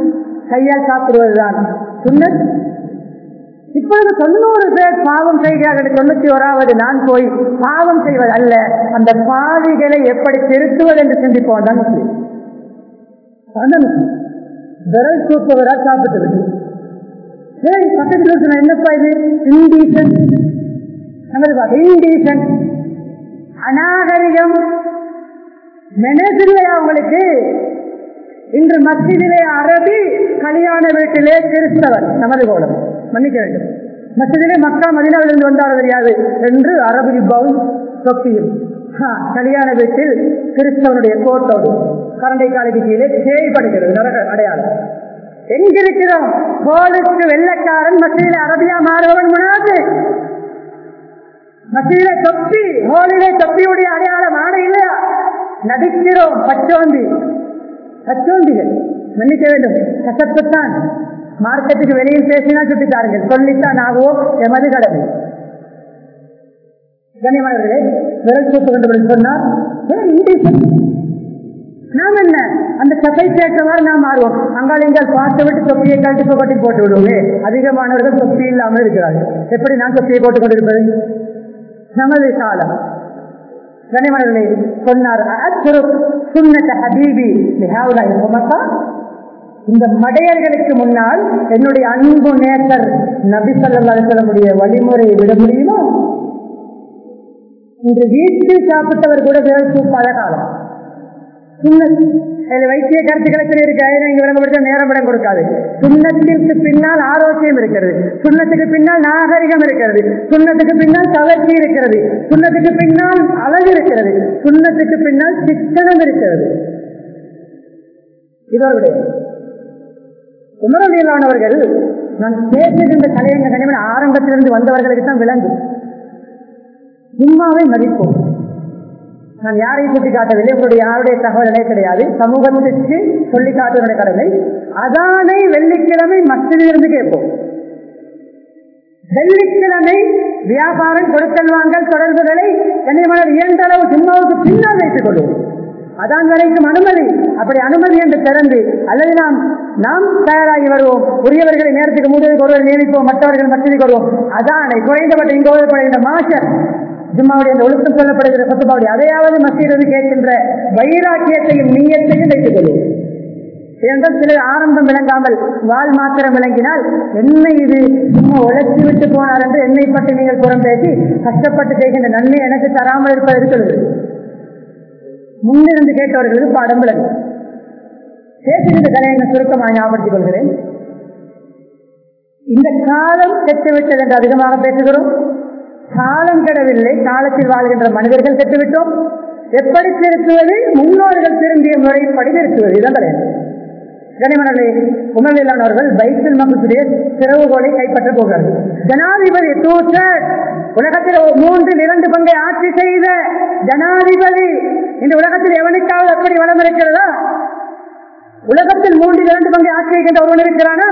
கையால் சாப்பிடுவதுதான் சுண்ணத் இப்பொழுது தொண்ணூறு பேர் பாவம் செய்கிறார்கள் தொண்ணூத்தி ஓராவது நான் போய் பாவம் செய்வது அல்ல அந்த பாவிகளை எப்படி திருத்துவது என்று சிந்திப்போம் தான் முஸ்லீம் அதான் முஸ்லீம். விரல் தூக்குவதால் சாப்பிட்டது ஏய் பக்கத்தில் இருக்கிற என்னப்பா இது இண்டீசன் இண்டீசன் அநாகரிகம் மெனசில்லையா உங்களுக்கு இன்று மத்தியிலே அரபி கல்யாண வீட்டிலே கிறிஸ்தவர் நமது கோலம் மன்னிக்க வேண்டும் மத்தியிலே மக்கா மதினாவிலிருந்து வந்தார் தெரியாது என்று அரபி பவுன் தொப்பியும் ஆ, கல்யாண வீட்டில் கிறிஸ்தவனுடைய கோட்டோடு கரண்டை காலைக்கு கீழே தேய்படுகிறது நரக அடையாளம் எங்கிருக்கிறோம் கோலுக்கு வெள்ளக்காரன் மத்தியிலே அரபியா மாறுபவன் முனாது மத்தியிலே தொப்பி ஹோலிலே தொப்பியுடைய அடையாளம் ஆடை இல்லையா நடிக்கிறோம் பச்சோந்தி பச்சோந்திகள் மன்னிக்க வேண்டும் கசப்புத்தான் மார்க்கெட்டுக்கு வெளியில் பேசினால் சுட்டித்தாருங்கள் சொல்லித்தான் ஆகுவோம் எமது கடமை கண்ணியமானவர்களே விரல் சூப்பு கண்டு சொன்னார் ஏன் indecent? நாம் என்ன அந்த சபை கேட்டவாறு நாம் மாறுவோம் அங்கால் எங்கால் பார்த்து விட்டு தொப்பியை கழட்டி கொட்டி போட்டு விடுவோமே அதிகமானவர்கள் தொப்பி இல்லாமல் இருக்கிறார்கள் எப்படி நான் தொப்பியை போட்டுக் கொண்டிருப்பது நமது காலம் கனிமணர்களே சொன்னார் அத்ரு சுன்னத ஹபீபி லிஹாவுலா உமக்கா இந்த மடையர்களுக்கு முன்னால் என்னுடைய அன்பு நேசர் நபி ஸல்லல்லாஹு அலைஹி வஸல்லமுடைய வழிமுறையை விட முடியுமா இன்று வீட்டில் சாப்பிட்டவர் கூட விரல் சூப்பாத காலம் சுண்ணத் அதுல வைத்திய கருத்துக்களை இருக்காது நீங்க விளங்கப்படுத்த நேரம் விடம் கொடுக்காது சுண்ணத்திற்கு பின்னால் ஆரோக்கியம் இருக்கிறது சுண்ணத்துக்கு பின்னால் நாகரிகம் இருக்கிறது சுண்ணத்துக்கு பின்னால் தளர்ச்சி இருக்கிறது சுண்ணத்துக்கு பின்னால் அழகு இருக்கிறது சுண்ணத்துக்கு பின்னால் சிக்கனம் இருக்கிறது இதோடைய உமரவியலானவர்கள் நான் பேசுகின்ற கலையங்க கனிமன் ஆரம்பத்திலிருந்து வந்தவர்களுக்கு தான் விளங்கும் சும்மாவை மதிப்போம் நான் யாரையும் சுட்டி காட்டவில்லை உங்களுடைய யாருடைய தகவலே கிடையாது சமூகத்திற்கு சொல்லி காட்டுவதனுடைய கடமை அதானை வெள்ளிக்கிழமை மத்தியிலிருந்து கேட்போம் வெள்ளிக்கிழமை வியாபாரம் கொடுக்கல் வாங்கல் தொடர்புகளை கண்ணியமான இயன்ற அளவு சும்மாவுக்கு பின்னால் வைத்துக் கொள்வோம் அதான் வரைக்கும் அனுமதி அப்படி அனுமதி என்று திறந்து அல்லது நாம் நாம் தயாராகி வருவோம் உரியவர்களை நேரத்துக்கு மூடுவதற்கு ஒருவர் நியமிப்போம் மற்றவர்கள் மத்தியில் வருவோம் அதானை குறைந்தபட்ட இங்கு ஓதப்படுகின்ற மாஷர் ஜும்மாவுடைய அந்த ஒழுக்கம் சொல்லப்படுகிற சொத்துபாவுடைய அதையாவது மத்தியிலிருந்து கேட்கின்ற வைராக்கியத்தையும் நீயத்தையும் வைத்துக் கொள்வோம் ஏனென்றால் சிலர் ஆரம்பம் விளங்காமல் வால் மாத்திரம் விளங்கினால் என்ன இது சும்மா உழைச்சி விட்டு போனார் என்று என்னை பற்றி நீங்கள் புறம் பேசி கஷ்டப்பட்டு செய்கின்ற நன்மை எனக்கு தராமல் இருப்பது இருக்கிறது முன்னிருந்து கேட்டவர்களுக்கு பாடம் விளங்கும் பேசுகின்ற கலையை சுருக்கமாக ஞாபகப்படுத்திக் கொள்கிறேன் இந்த காலம் கெட்டுவிட்டது என்று அதிகமாக பேசுகிறோம் காலம் கெடவில்லை காலத்தில் வாழ்கின்ற மனிதர்கள் கெட்டுவிட்டோம் எப்படி திருத்துவது முன்னோர்கள் திரும்பிய முறைப்படி திருத்துவது இதான் கிடையாது கனிமணி உணவில்லானவர்கள் பைக்கில் மக்களுடைய திறவுகோலை கைப்பற்ற போகிறார்கள் ஜனாதிபதி தூசர் உலகத்தில் மூன்றில் இரண்டு பங்கை ஆட்சி செய்த ஜனாதிபதி இந்த உலகத்தில் எவனுக்காவது அப்படி வளம் இருக்கிறதா உலகத்தில் மூன்றில் இரண்டு பங்கை ஆட்சி செய்கின்ற ஒருவன் இருக்கிறானா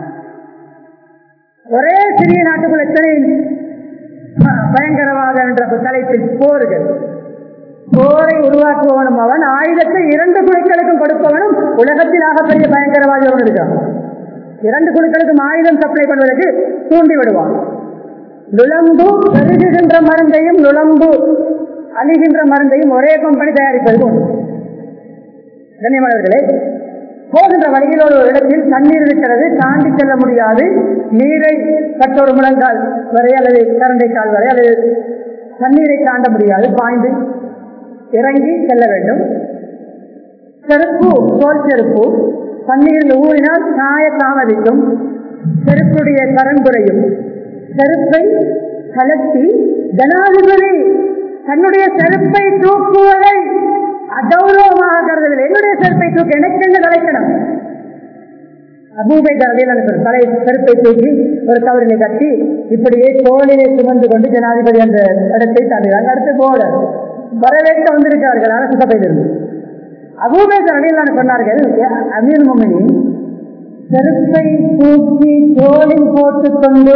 ஒரே சிறிய நாட்டுக்குள் எத்தனை பயங்கரவாதம் என்ற தலைப்பில் போர்கள் போரை உருவாக்குபவனும் அவன் ஆயுதத்தை இரண்டு குழுக்களுக்கும் கொடுப்பவனும் உலகத்தில் ஆகப்பெரிய பயங்கரவாதி அவன் இருக்கான் இரண்டு குழுக்களுக்கும் ஆயுதம் சப்ளை பண்ணுவதற்கு தூண்டி விடுவான் நுழம்பு பெருகுகின்ற மருந்தையும் நுழம்பு அழிகின்ற மருந்தையும் ஒரே கம்பெனி தயாரிப்பது உண்டு கண்ணியமானவர்களே போகின்ற வழியில் ஒரு இடத்தில் தண்ணீர் இருக்கிறது தாண்டி செல்ல முடியாது நீரை கட்டொரு முழங்கால் வரை அல்லது கரண்டை கால் வரை அல்லது தண்ணீரை தாண்ட முடியாது பாய்ந்து இறங்கி செல்ல வேண்டும் செருப்பு தோல் செருப்பு தண்ணீரில் ஊறினால் சாய தாமதிக்கும் செருப்புடைய தரம் குறையும் செருப்பை கலத்தி ஜனாதிபதி தன்னுடைய செருப்பை தூக்குவதை அகௌரவமாக கருதவில்லை என்னுடைய செருப்பை தூக்க எனக்கு என்ன கலைக்கணும் அபூபை தரதில் தலை செருப்பை தூக்கி ஒரு கவரினை கட்டி இப்படியே தோளிலே சுமந்து கொண்டு ஜனாதிபதி அந்த இடத்தை தாண்டினாங்க அடுத்து போல வரவேற்க வந்திருக்கிறார்கள் அரசு சபையிலிருந்து அபூபை தரதில் சொன்னார்கள் அமீர் மொமினி செருப்பை தூக்கி தோளில் போட்டுக் கொண்டு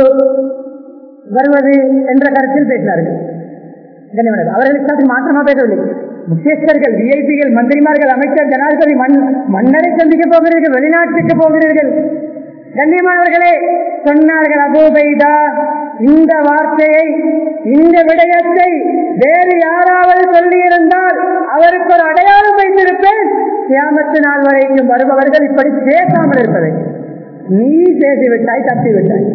வருவது என்ற கருத்தில் பேசினார்கள் அவர்களுக்கு மாற்றமா பேசவில்லை முக்கியஸ்தர்கள் விஐபிகள் மந்திரிமார்கள் அமைச்சர் ஜனாதிபதி மண் மன்னரை சந்திக்க போகிறீர்கள் வெளிநாட்டுக்கு போகிறீர்கள் கண்ணியமானவர்களே சொன்னார்கள் அபூபைதா இந்த வார்த்தையை இந்த விடயத்தை வேறு யாராவது சொல்லியிருந்தால் அவருக்கு ஒரு அடையாளம் வைத்திருப்பேன் கியாமத்து நாள் வரைக்கும் வருபவர்கள் இப்படி பேசாமல் இருப்பதை நீ பேசிவிட்டாய் தப்பி விட்டாய்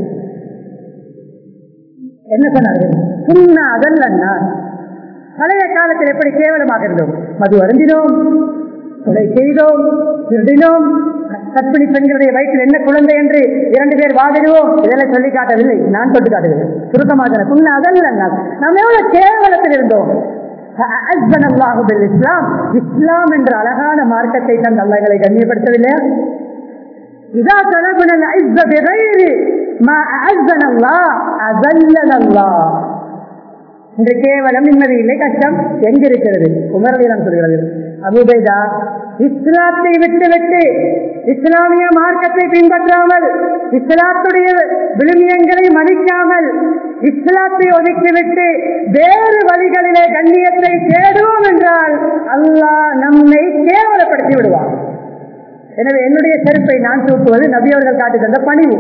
என்ன சொன்னார்கள் சுண்ணா அதல்லன்னா பழைய காலத்தில் எப்படி கேவலமாக இருந்தோம் மது அருந்தினோம் கொலை செய்தோம் திருடினோம் கற்பிணி பெண்களுடைய வயிற்றில் என்ன குழந்தை என்று இரண்டு பேர் வாதிடுவோம் இதெல்லாம் சொல்லி காட்டவில்லை நான் தொட்டு காட்டுகிறேன் சுருக்கமாக சுண்ணா அதல்ல நாம் எவ்வளவு கேவலத்தில் இருந்தோம் இஸ்லாம் இஸ்லாம் என்ற அழகான மார்க்கத்தை தந்த அல்லங்களை கண்ணியப்படுத்தவில்லை இதா கலபுனல் ஐஸ்ஸ பிகைரி மா அஅஸ்ஸன அல்லாஹ் அஸல்லன அல்லாஹ் இன்று கேவலம் நிம்மதி இல்லை கஷ்டம் எங்க இருக்கிறது உமரலிடம் சொல்கிறது அபுபைதா இஸ்லாத்தை விட்டு விட்டு இஸ்லாமிய மார்க்கத்தை பின்பற்றாமல் இஸ்லாத்துடைய விழுமியங்களை மதிக்காமல் இஸ்லாத்தை ஒதுக்கிவிட்டு வேறு வழிகளிலே கண்ணியத்தை தேடுவோம் என்றால் அல்லாஹ் நம்மை கேவலப்படுத்தி விடுவார் எனவே என்னுடைய செருப்பை நான் சூட்டுவது நபியவர்கள் காட்டி தந்த பணிவு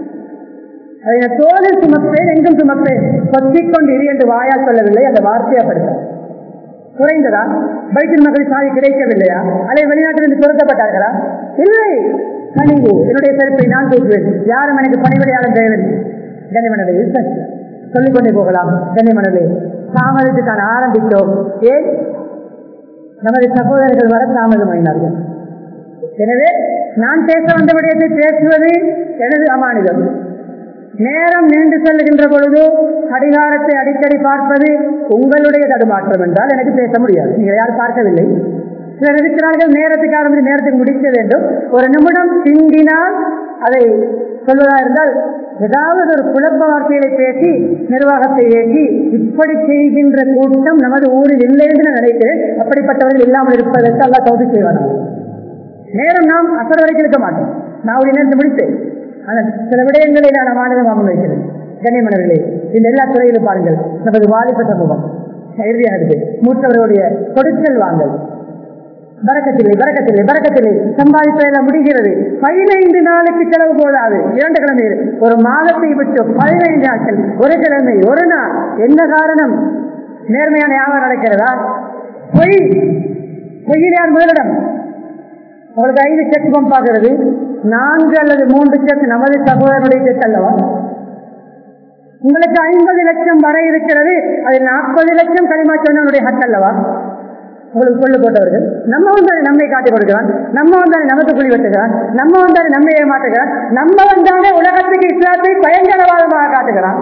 அதை தோளில் சுமப்பேன் எங்கும் சுமப்பேன் கொத்திக் கொண்டு இரு என்று வாயால் சொல்லவில்லை அந்த வார்த்தையப்படுத்த குறைந்ததா பைத்தின் மகள் சாதி கிடைக்கவில்லையா அதை வெளிநாட்டிலிருந்து துரத்தப்பட்டார்களா இல்லை பணிவு என்னுடைய செருப்பை நான் தூக்குவேன் யாரும் எனக்கு பணிவிடையாளர் தேவையில்லை கனிமணலை சொல்லிக் கொண்டே போகலாம் கனிமணலை தாமதத்தை தான் ஆரம்பித்தோம் ஏன் நமது சகோதரர்கள் வர தாமதமாயினார்கள் எனவே நான் பேச வந்த விடயத்தை பேசுவது எனது அமானிதம் நேரம் நீண்டு செல்லுகின்ற பொழுது கடிகாரத்தை அடிக்கடி பார்ப்பது உங்களுடைய தடுமாற்றம் என்றால் எனக்கு பேச முடியாது நீங்கள் யாரும் பார்க்கவில்லை சிலர் இருக்கிறார்கள் நேரத்துக்கு ஆரம்பித்து நேரத்துக்கு முடிக்க வேண்டும் ஒரு நிமிடம் சிந்தினால் அதை சொல்வதா இருந்தால் ஏதாவது ஒரு குழப்ப வார்த்தைகளை பேசி நிர்வாகத்தை ஏற்றி இப்படி செய்கின்ற கூட்டம் நமது ஊரில் இல்லை என்று நான் நினைக்கிறேன் அப்படிப்பட்டவர்கள் இல்லாமல் இருப்பதற்கு அல்லா தகுதி செய்வானா நேரம் நாம் அசர் வரைக்கும் இருக்க மாட்டோம் நான் ஒரு நேரத்தை முடித்தேன் ஆனால் சில விடயங்களை நான் மாநிலம் வைக்கிறேன் கண்ணியமனர்களே இந்த எல்லா துறையிலும் பாருங்கள் நமது வாலிப சமூகம் இறுதியானது மூத்தவர்களுடைய கொடுக்கல் வாங்கல் பறக்கத்தில்லை பறக்கத்தில்லை பறக்கத்தில்லை சம்பாதிப்பதெல்லாம் முடிகிறது பதினைந்து நாளுக்கு செலவு போதாது இரண்டு கிழமை ஒரு மாதத்தை விட்டு பதினைந்து நாட்கள் ஒரு கிழமை ஒரு நாள் என்ன காரணம் நேர்மையான வியாபாரம் நடக்கிறதா பொய் பொய்யில் யார் முதலிடம் உங்களுக்கு ஐந்து செக் பம்ப் ஆகிறது நான்கு அல்லது மூன்று செக் நமது சகோதரனுடைய செக் அல்லவா உங்களுக்கு ஐம்பது லட்சம் வரை இருக்கிறது அது நாற்பது லட்சம் களிமா சொன்னவனுடைய ஹக் அல்லவா உங்களுக்கு கொள்ளு போட்டவர்கள் நம்ம வந்தாலே நம்மை காட்டிக் கொடுக்கிறான் நம்ம வந்தாலே நமக்கு குழி வெட்டுகிறான் நம்ம வந்தாலே நம்மை ஏமாற்றுகிறான் நம்ம வந்தாலே உலகத்துக்கு இஸ்லாத்தை பயங்கரவாதமாக காட்டுகிறான்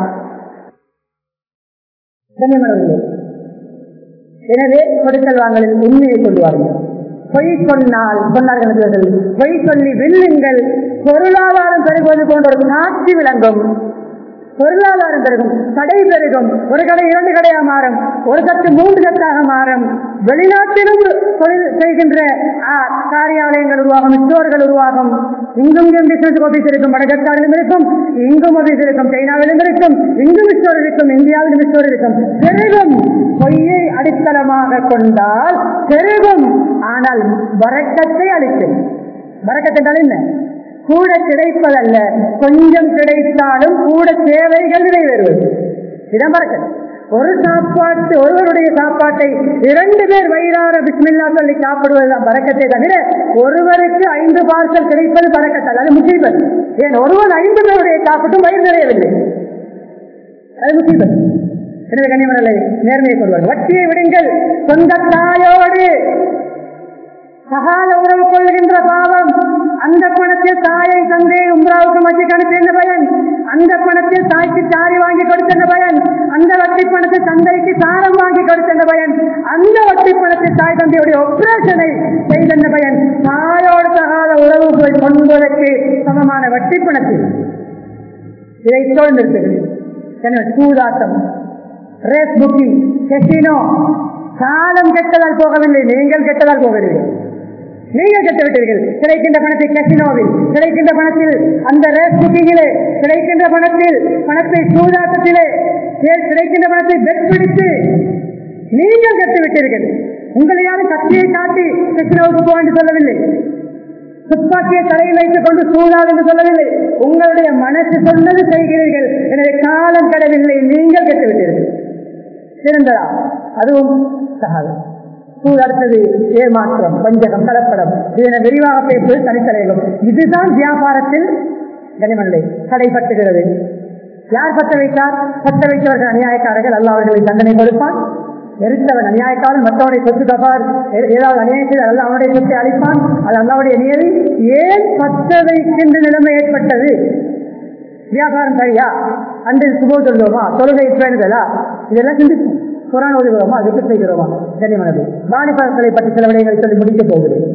எனவே கொடுக்கல் வாங்கலில் உண்மையை சொல்லுவார்கள் பொய் சொன்னால் சொன்னார்கள் பொய் சொல்லி வெல்லுங்கள் பொருளாதாரம் பெருகுவது போன்ற ஒரு காட்சி விளங்கும் பொருளாதாரம் பெருகும் கடை பெருகும் ஒரு கடை இரண்டு கடையாக மாறும் ஒரு கட்டு மூன்று கட்டாக மாறும் வெளிநாட்டிலும் தொழில் செய்கின்ற காரியாலயங்கள் உருவாகும் ஸ்டோர்கள் உருவாகும் இங்கும் இங்கும் பிசினஸ் ஆபீஸ் இருக்கும் மடகத்தாரிலும் இருக்கும் இங்கும் ஆபீஸ் இருக்கும் சைனாவிலும் இருக்கும் இங்கும் ஸ்டோர் இருக்கும் இந்தியாவிலும் ஸ்டோர் இருக்கும் பெருகும் பொய்யை அடித்தளமாக கொண்டால் பெருகும் ஆனால் வரக்கத்தை அளிக்கும் வரக்கத்தை என்றால் என்ன கூட கிடைப்பதல்ல கொஞ்சம் கிடைத்தாலும் கூட தேவைகள் நிறைவேறுவது இடம் பறக்க ஒரு சாப்பாட்டு ஒருவருடைய சாப்பாட்டை இரண்டு பேர் வயிறார பிஸ்மில்லா சொல்லி சாப்பிடுவதுதான் பறக்கத்தை தவிர ஒருவருக்கு ஐந்து பார்சல் கிடைப்பது பறக்கத்தல் அது முக்கியம் ஏன் ஒருவர் ஐந்து பேருடைய சாப்பிட்டும் வயிறு நிறையவில்லை அது முக்கியம் எனவே கண்ணியமனலை நேர்மையை கொள்வார் வட்டியை விடுங்கள் சொந்த தாயோடு சகால உறவு கொள்கின்ற பாவம் அந்த பணத்தில் தாயை தந்தை உம்ராவுக்கு மத்திய அனுப்பிய பயன் அந்த பணத்தில் தாய்க்கு சாரி வாங்கி கொடுத்த பயன் அந்த வட்டி பணத்தில் தந்தைக்கு சாரம் வாங்கி கொடுத்த பயன் அந்த வட்டி பணத்தில் தாய் தந்தையுடைய ஒப்ரேஷனை செய்த பயன் தாயோடு சகால உறவு போய் கொள்வதற்கு சமமான வட்டி பணத்தில் இதை சூழ்ந்திருக்கிறது சூதாட்டம் ரேஸ் புக்கிங் கெசினோ காலம் கெட்டதால் போகவில்லை நீங்கள் கெட்டதால் போகிறீர்கள் நீங்கள் கெட்டுவிட்டீர்கள் கிடைக்கின்ற பணத்தை கசினோவில் கிடைக்கின்ற பணத்தில் அந்த ரேஸ் புக்கிங்கிலே கிடைக்கின்ற பணத்தில் பணத்தை சூதாட்டத்திலே கிடைக்கின்ற பணத்தை பெட் பிடித்து நீங்கள் கெட்டுவிட்டீர்கள் உங்களை யாரும் கத்தியை காட்டி கிருஷ்ணாவுக்கு போ என்று சொல்லவில்லை துப்பாக்கியை தலையில் வைத்துக் கொண்டு சூழாது என்று சொல்லவில்லை உங்களுடைய மனசு சொன்னது செய்கிறீர்கள் எனவே காலம் கடவில்லை நீங்கள் கெட்டுவிட்டீர்கள் சிறந்ததா அதுவும் சகாது சூழ் அடுத்தது ஏமாற்றம் வஞ்சகம் கலப்படம் இதனை விரிவாக பேசுவது தனித்தலைவம் இதுதான் வியாபாரத்தில் கனிமலை தடைப்பட்டுகிறது யார் பத்த வைத்தார் பத்த வைத்தவர்கள் அநியாயக்காரர்கள் அல்ல அவர்களை தண்டனை கொடுப்பான் எரித்தவன் அநியாயக்காரன் மற்றவனை சொத்து தப்பார் ஏதாவது அநியாயம் செய்தால் அல்ல அவனுடைய சொத்தை அளிப்பான் அது அல்லாவுடைய நியதி ஏன் பத்த வைக்கின்ற நிலைமை ஏற்பட்டது வியாபாரம் சரியா அன்று சுபோ சொல்லுவோமா தொழுகை பேணுதலா இதெல்லாம் சிந்திச்சு குரான் ஓதுகிறோமா விட்டு செய்கிறோமா கனிமனது வாலிபர்களை பற்றி சில விடயங்களை சொல்லி முடிக்க போகிறேன்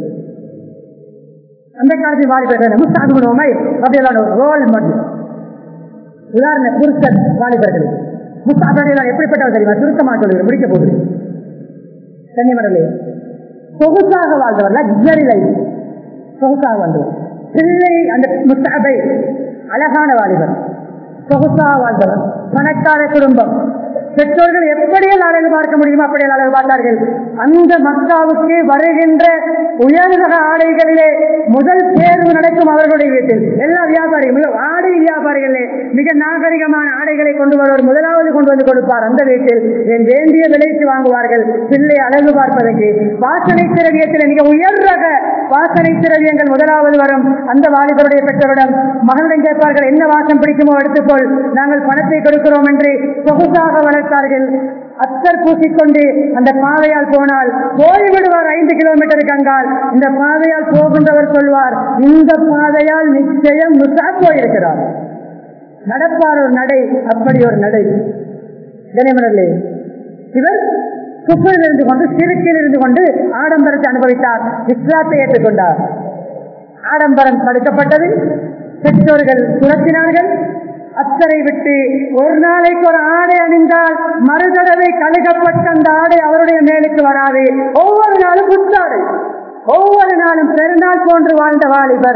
அந்த காலத்தில் வாலிபர்கள் முஸ்தாது பண்ணுவோமே அப்படியெல்லாம் ரோல் மாடல் உதாரண புருஷன் வாலிபர்கள் முஸ்தாபர்கள் எப்படிப்பட்டவர் தெரியுமா சுருக்கமாக சொல்லுகிறேன் முடிக்க போகுது கன்னிமடலே சொகுசாக வாழ்ந்தவர் லக்ஸரி லைஃப் சொகுசாக வாழ்ந்தவர் பிள்ளை அந்த முஸ்தாபை அழகான வாலிபர் சொகுசாக வாழ்ந்தவர் பணக்கார குடும்பம் பெற்றோர்கள் எப்படியெல்லாம் அழகு பார்க்க முடியுமோ அப்படியே அழகு பார்த்தார்கள் அந்த மக்காவுக்கு வருகின்ற உயர்தர ஆடைகளிலே முதல் தேர்வு நடக்கும் அவர்களுடைய வீட்டில் எல்லா வியாபாரிகளும் ஆடை வியாபாரிகளே மிக நாகரிகமான ஆடைகளை கொண்டு வருவர் முதலாவது கொண்டு வந்து கொடுப்பார் அந்த வீட்டில் என் வேண்டிய விலைக்கு வாங்குவார்கள் பிள்ளை அழகு பார்ப்பதற்கு வாசனை திரவியத்தில் மிக உயர் ரக வாசனை திரவியங்கள் முதலாவது வரும் அந்த வாலிபருடைய பெற்றோரிடம் மகளிடம் கேட்பார்கள் என்ன வாசம் பிடிக்குமோ எடுத்துக்கொள் நாங்கள் பணத்தை கொடுக்கிறோம் என்று சொகுசாக வளர்த்தார்கள் அத்தர் பூசிக்கொண்டு அந்த பாதையால் போனால் போய்விடுவார் ஐந்து கிலோமீட்டருக்கு அங்கால் இந்த பாதையால் போகின்றவர் சொல்வார் இந்த பாதையால் நிச்சயம் முசா போயிருக்கிறார் நடப்பார் ஒரு நடை அப்படி ஒரு நடை கனிமனர்களே இவர் குப்பையில் இருந்து கொண்டு சிறுக்கில் இருந்து கொண்டு ஆடம்பரத்தை அனுபவித்தார் இஸ்லாத்தை ஏற்றுக்கொண்டார் ஆடம்பரம் தடுக்கப்பட்டது பெற்றோர்கள் துரத்தினார்கள் அத்தரை விட்டு ஒரு நாளைக்கு ஒரு ஆடை அணிந்தால் மறுதடவை கழுகப்பட்ட அந்த ஆடை அவருடைய மேலுக்கு வராது ஒவ்வொரு நாளும் புத்தாடை ஒவ்வொரு நாளும் பெருநாள் போன்று வாழ்ந்த வாலிபர்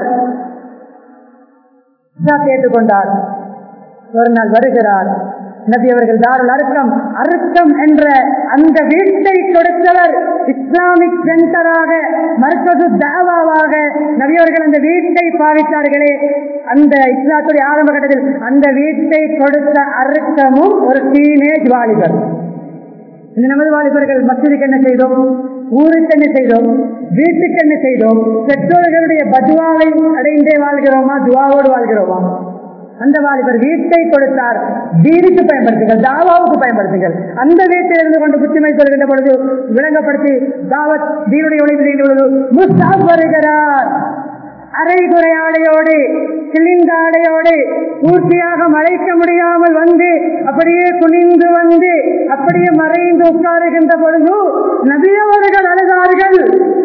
கேட்டுக்கொண்டார் ஒரு நாள் வருகிறார் நபி அவர்கள் தாருல் அருக்கம் அருக்கம் என்ற அந்த வீட்டை கொடுத்தவர் இஸ்லாமிக் சென்டராக மருத்துவ தாவாவாக நபி அவர்கள் அந்த வீட்டை பாவித்தார்களே அந்த இஸ்லாத்துடைய ஆரம்ப கட்டத்தில் அந்த வீட்டை கொடுத்த அருக்கமும் ஒரு டீனேஜ் வாலிபர் இந்த நமது வாலிபர்கள் மசூதிக்கு என்ன செய்தோம் ஊருக்கு என்ன செய்தோம் வீட்டுக்கு என்ன செய்தோம் பெற்றோர்களுடைய பதுவாவை அடைந்தே வாழ்கிறோமா துவாவோடு வாழ்கிறோமா அந்த வாலிபர் வீட்டை கொடுத்தார் தீனுக்கு பயன்படுத்துங்கள் தாவாவுக்கு பயன்படுத்துங்கள் அந்த வீட்டில் இருந்து கொண்டு புத்திமை சொல்கின்ற பொழுது விளங்கப்படுத்தி தாவத் தீனுடைய உழைப்பு செய்கின்ற பொழுது முஸ்தாப் வருகிறார் அரைகுறை ஆடையோடு கிழிந்த ஆடையோடு பூர்த்தியாக மறைக்க முடியாமல் வந்து அப்படியே குனிந்து வந்து அப்படியே மறைந்து உட்காருகின்ற பொழுது நபியவர்கள் அழுதார்கள்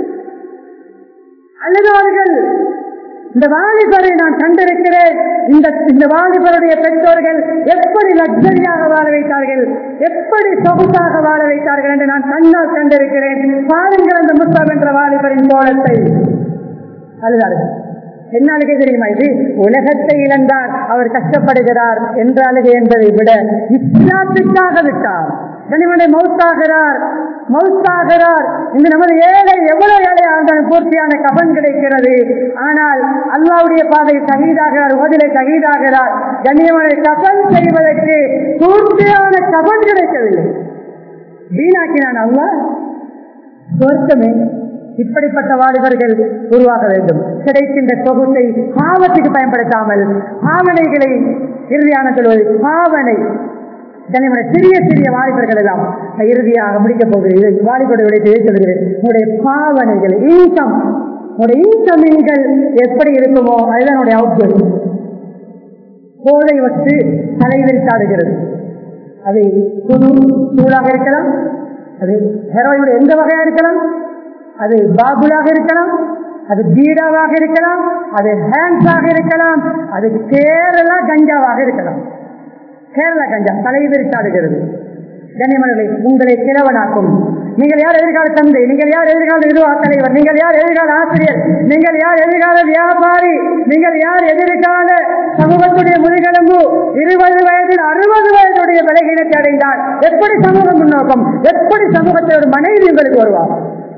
அழுதார்கள் இந்த வாலிபரை நான் கண்டிருக்கிறேன் இந்த இந்த வாலிபருடைய பெற்றோர்கள் எப்படி லக்ஸரியாக வாழ வைத்தார்கள் எப்படி சொகுசாக வாழ வைத்தார்கள் என்று நான் கண்ணால் கண்டிருக்கிறேன் பாருங்கள் அந்த முஸ்தாப் என்ற வாலிபரின் கோலத்தை அழுதார்கள் என்ன அழுகை தெரியுமா இது உலகத்தை இழந்தார் அவர் கஷ்டப்படுகிறார் என்ற அழுகை என்பதை விட இஸ்லாத்துக்காக விட்டார் கனிமனை மௌத்தாகிறார் மௌத்தாகிறார் இந்த நமது ஏழை எவ்வளவு ஏழையாக இருந்தாலும் பூர்த்தியான கபன் கிடைக்கிறது ஆனால் அல்லாவுடைய பாதை சகிதாகிறார் ஓதிலை சகிதாகிறார் கண்ணியமனை கபன் செய்வதற்கு பூர்த்தியான கபன் கிடைக்கவில்லை வீணாக்கினான் அல்லா சொர்க்கமே இப்படிப்பட்ட வாலிபர்கள் உருவாக வேண்டும் கிடைக்கின்ற தொகுத்தை பாவத்துக்கு பயன்படுத்தாமல் பாவனைகளை இறுதியான சொல்வது பாவனை கனிமனை சிறிய சிறிய வாலிபர்கள் எல்லாம் இறுதியாக முடிக்கப் போகிறேன் வாலிபரை விடைத்து சொல்கிறேன் உங்களுடைய பாவனைகள் இன்கம் உங்களுடைய இன்கமின்கள் எப்படி இருக்குமோ அதுதான் என்னுடைய அவுட்புட் போதை வச்சு தலைவிரித்தாடுகிறது அது குழு சூடாக இருக்கலாம் அது ஹெரோயினுடைய எந்த வகையா இருக்கலாம் அது பாபுலாக இருக்கலாம் அது பீடாவாக இருக்கலாம் அது ஹேண்ட்ஸாக இருக்கலாம் அது கேரளா கஞ்சாவாக இருக்கலாம் கேரளா கஞ்சா தலைவிரித்தாடுகிறது கண்ணியமனர்களை உங்களை கிழவனாக்கும் நீங்கள் யார் எதிர்கால தந்தை நீங்கள் யார் எதிர்கால நிர்வாக தலைவர் நீங்கள் யார் எதிர்கால ஆசிரியர் நீங்கள் யார் எதிர்கால வியாபாரி நீங்கள் யார் எதிர்கால சமூகத்துடைய முதுகெலும்பு இருபது வயது வயதில் அறுபது வயதுடைய விலகினத்தை அடைந்தால் எப்படி சமூக முன்னோக்கம் எப்படி சமூகத்தில் ஒரு மனைவி உங்களுக்கு வருவார்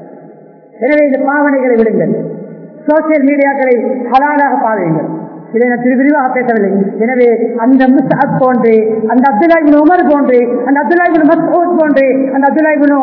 எனவே இந்த பாவனைகளை விடுங்கள் சோசியல் மீடியாக்களை ஹலாலாக பாதையுங்கள் இதை நான் திரு விரிவாக பேசவில்லை எனவே அந்த முஸ்ஹப் போன்று அந்த அப்துல்லாஹிபின் உமர் போன்று அந்த அப்துல்லாஹிபின் மசூத் போன்று அந்த அப்துல்லாஹிபின்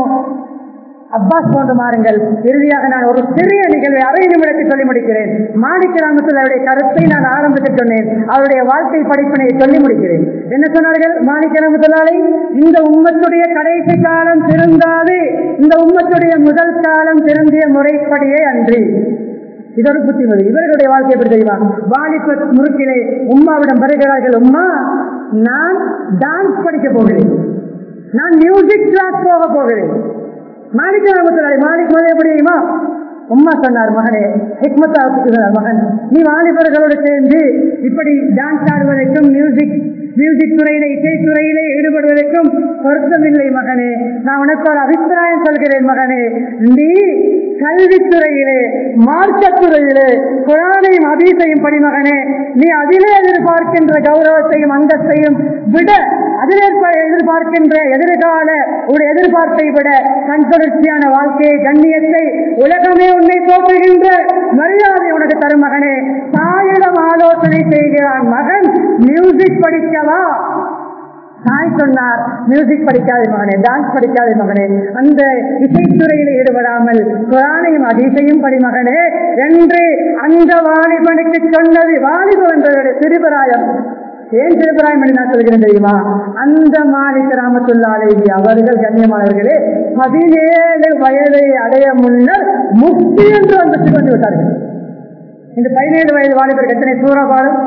அப்பாஸ் போன்று மாறுங்கள் இறுதியாக நான் ஒரு சிறிய நிகழ்வை அரை நிமிடத்தில் சொல்லி முடிக்கிறேன் மாணிக்க ராமத்துடைய கருத்தை நான் ஆரம்பத்தில் சொன்னேன் அவருடைய வாழ்க்கை படிப்பினை சொல்லி முடிக்கிறேன் என்ன சொன்னார்கள் மாணிக்க ராமத்துலாலை இந்த உம்மத்துடைய கடைசி காலம் திருந்தாது இந்த உம்மத்துடைய முதல் காலம் திருந்திய முறைப்படியே அன்றி இதொரு புத்திமதி இவர்களுடைய வாழ்க்கை எப்படி தெரியுமா வாலிப முறுக்கிலே உம்மாவிடம் வருகிறார்கள் உம்மா நான் டான்ஸ் படிக்க போகிறேன் நான் மியூசிக் கிளாஸ் போக போகிறேன் மாணிக்க ராமத்துலாரி மாணிக் மதம் எப்படி தெரியுமா உம்மா சொன்னார் மகனே ஹிக்மத்தா சொன்னார் மகன் நீ வாலிபர்களோடு சேர்ந்து இப்படி டான்ஸ் ஆடுவதற்கும் மியூசிக் மியூசிக் துறையில இசைத்துறையிலே ஈடுபடுவதற்கும் பொருத்தமில்லை மகனே நான் உனக்கு ஒரு அபிப்பிராயம் சொல்கிறேன் மகனே நீ கல்வித்துறையிலே மார்க்கத்துறையிலே குரானையும் அதீசையும் படிமகனே நீ அதிலே எதிர்பார்க்கின்ற கௌரவத்தையும் அந்தஸ்தையும் விட அதிலே எதிர்பார்க்கின்ற எதிர்கால ஒரு எதிர்பார்ப்பை விட கண்தொடர்ச்சியான வாழ்க்கையை கண்ணியத்தை உலகமே உன்னை தோற்றுகின்ற மரியாதை உனக்கு தரும் மகனே தாயிடம் ஆலோசனை செய்கிறான் மகன் மியூசிக் படிக்கவா தாய் சொன்னார் மியூசிக் படிக்காத மகனே டான்ஸ் படிக்காத மகனே அந்த இசைத்துறையில் ஈடுபடாமல் குரானையும் அதிசையும் படி மகனே என்று அந்த வாலிபனுக்கு சொன்னது வாலிபம் என்பதோட சிறுபிராயம் ஏன் சிறுபிராயம் என்று நான் சொல்கிறேன் தெரியுமா அந்த மாலிக் ராமத்துல்லாலே அவர்கள் கண்ணியமானவர்களே பதினேழு வயதை அடைய முன்னர் முக்தி என்று வந்து கொண்டு விட்டார்கள் இந்த பதினேழு வயது வாலிபருக்கு எத்தனை சூறாபாடும்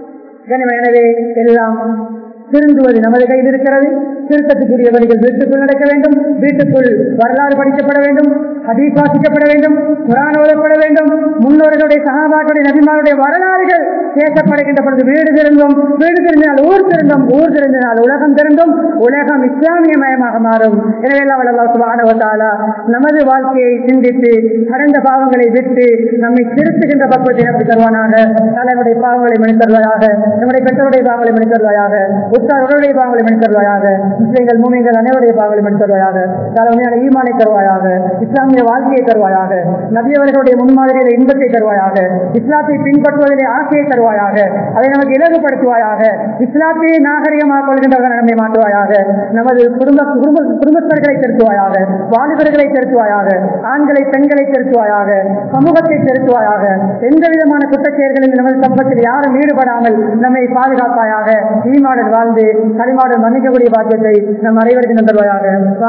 எனவே எல்லாம் திருந்துவது நமது கையில் இருக்கிறது திருத்தத்துக்குரிய வழிகள் வீட்டுக்குள் நடக்க வேண்டும் வீட்டுக்குள் வரலாறு படிக்கப்பட வேண்டும் ஹதீஸ் வாசிக்கப்பட வேண்டும் குரான் ஓதப்பட வேண்டும் முன்னோர்களுடைய சகாபாக்களுடைய நபிமாருடைய வரலாறுகள் பேசப்படுகின்ற பொழுது வீடு திருந்தும் வீடு திருந்தினால் ஊர் திருந்தும் ஊர் திருந்தினால் உலகம் திருந்தும் உலகம் இஸ்லாமிய மயமாக மாறும் எனவே சுபானவத்தாலா நமது வாழ்க்கையை சிந்தித்து கடந்த பாவங்களை விட்டு நம்மை திருத்துகின்ற பக்குவத்தை நமக்கு தருவானாக தலைவருடைய பாவங்களை மணி தருவாயாக நம்முடைய பெற்றோருடைய பாவங்களை மணி தருவாயாக உற்றார் உடலுடைய பாவங்களை மணி தருவாயாக முஸ்லிம்கள் மூமியங்கள் அனைவருடைய பாவங்களை மணி தருவாயாக தலைமையான ஈமானை தருவாயாக இஸ்லாமிய வாழ்க்கையை தருவாயாக நபியவர்களுடைய முன்மாதிரியில இன்பத்தை தருவாயாக இஸ்லாத்தை பின்பற்றுவதிலே ஆசையை தருவாயாக அதை நமக்கு இலகுபடுத்துவாயாக இஸ்லாத்தையே நாகரிகமாக கொள்கின்றவர்கள் நம்மை மாற்றுவாயாக நமது குடும்ப குடும்ப குடும்பஸ்தர்களை திருத்துவாயாக வாலிபர்களை திருத்துவாயாக ஆண்களை பெண்களை திருத்துவாயாக சமூகத்தை திருத்துவாயாக எந்த விதமான குற்றச்செயல்களில் நமது சமூகத்தில் யாரும் ஈடுபடாமல் நம்மை பாதுகாப்பாயாக ஈமாடல் வாழ்ந்து களிமாடல் மன்னிக்கக்கூடிய பாக்கியத்தை நம் அனைவருக்கும் தருவாயாக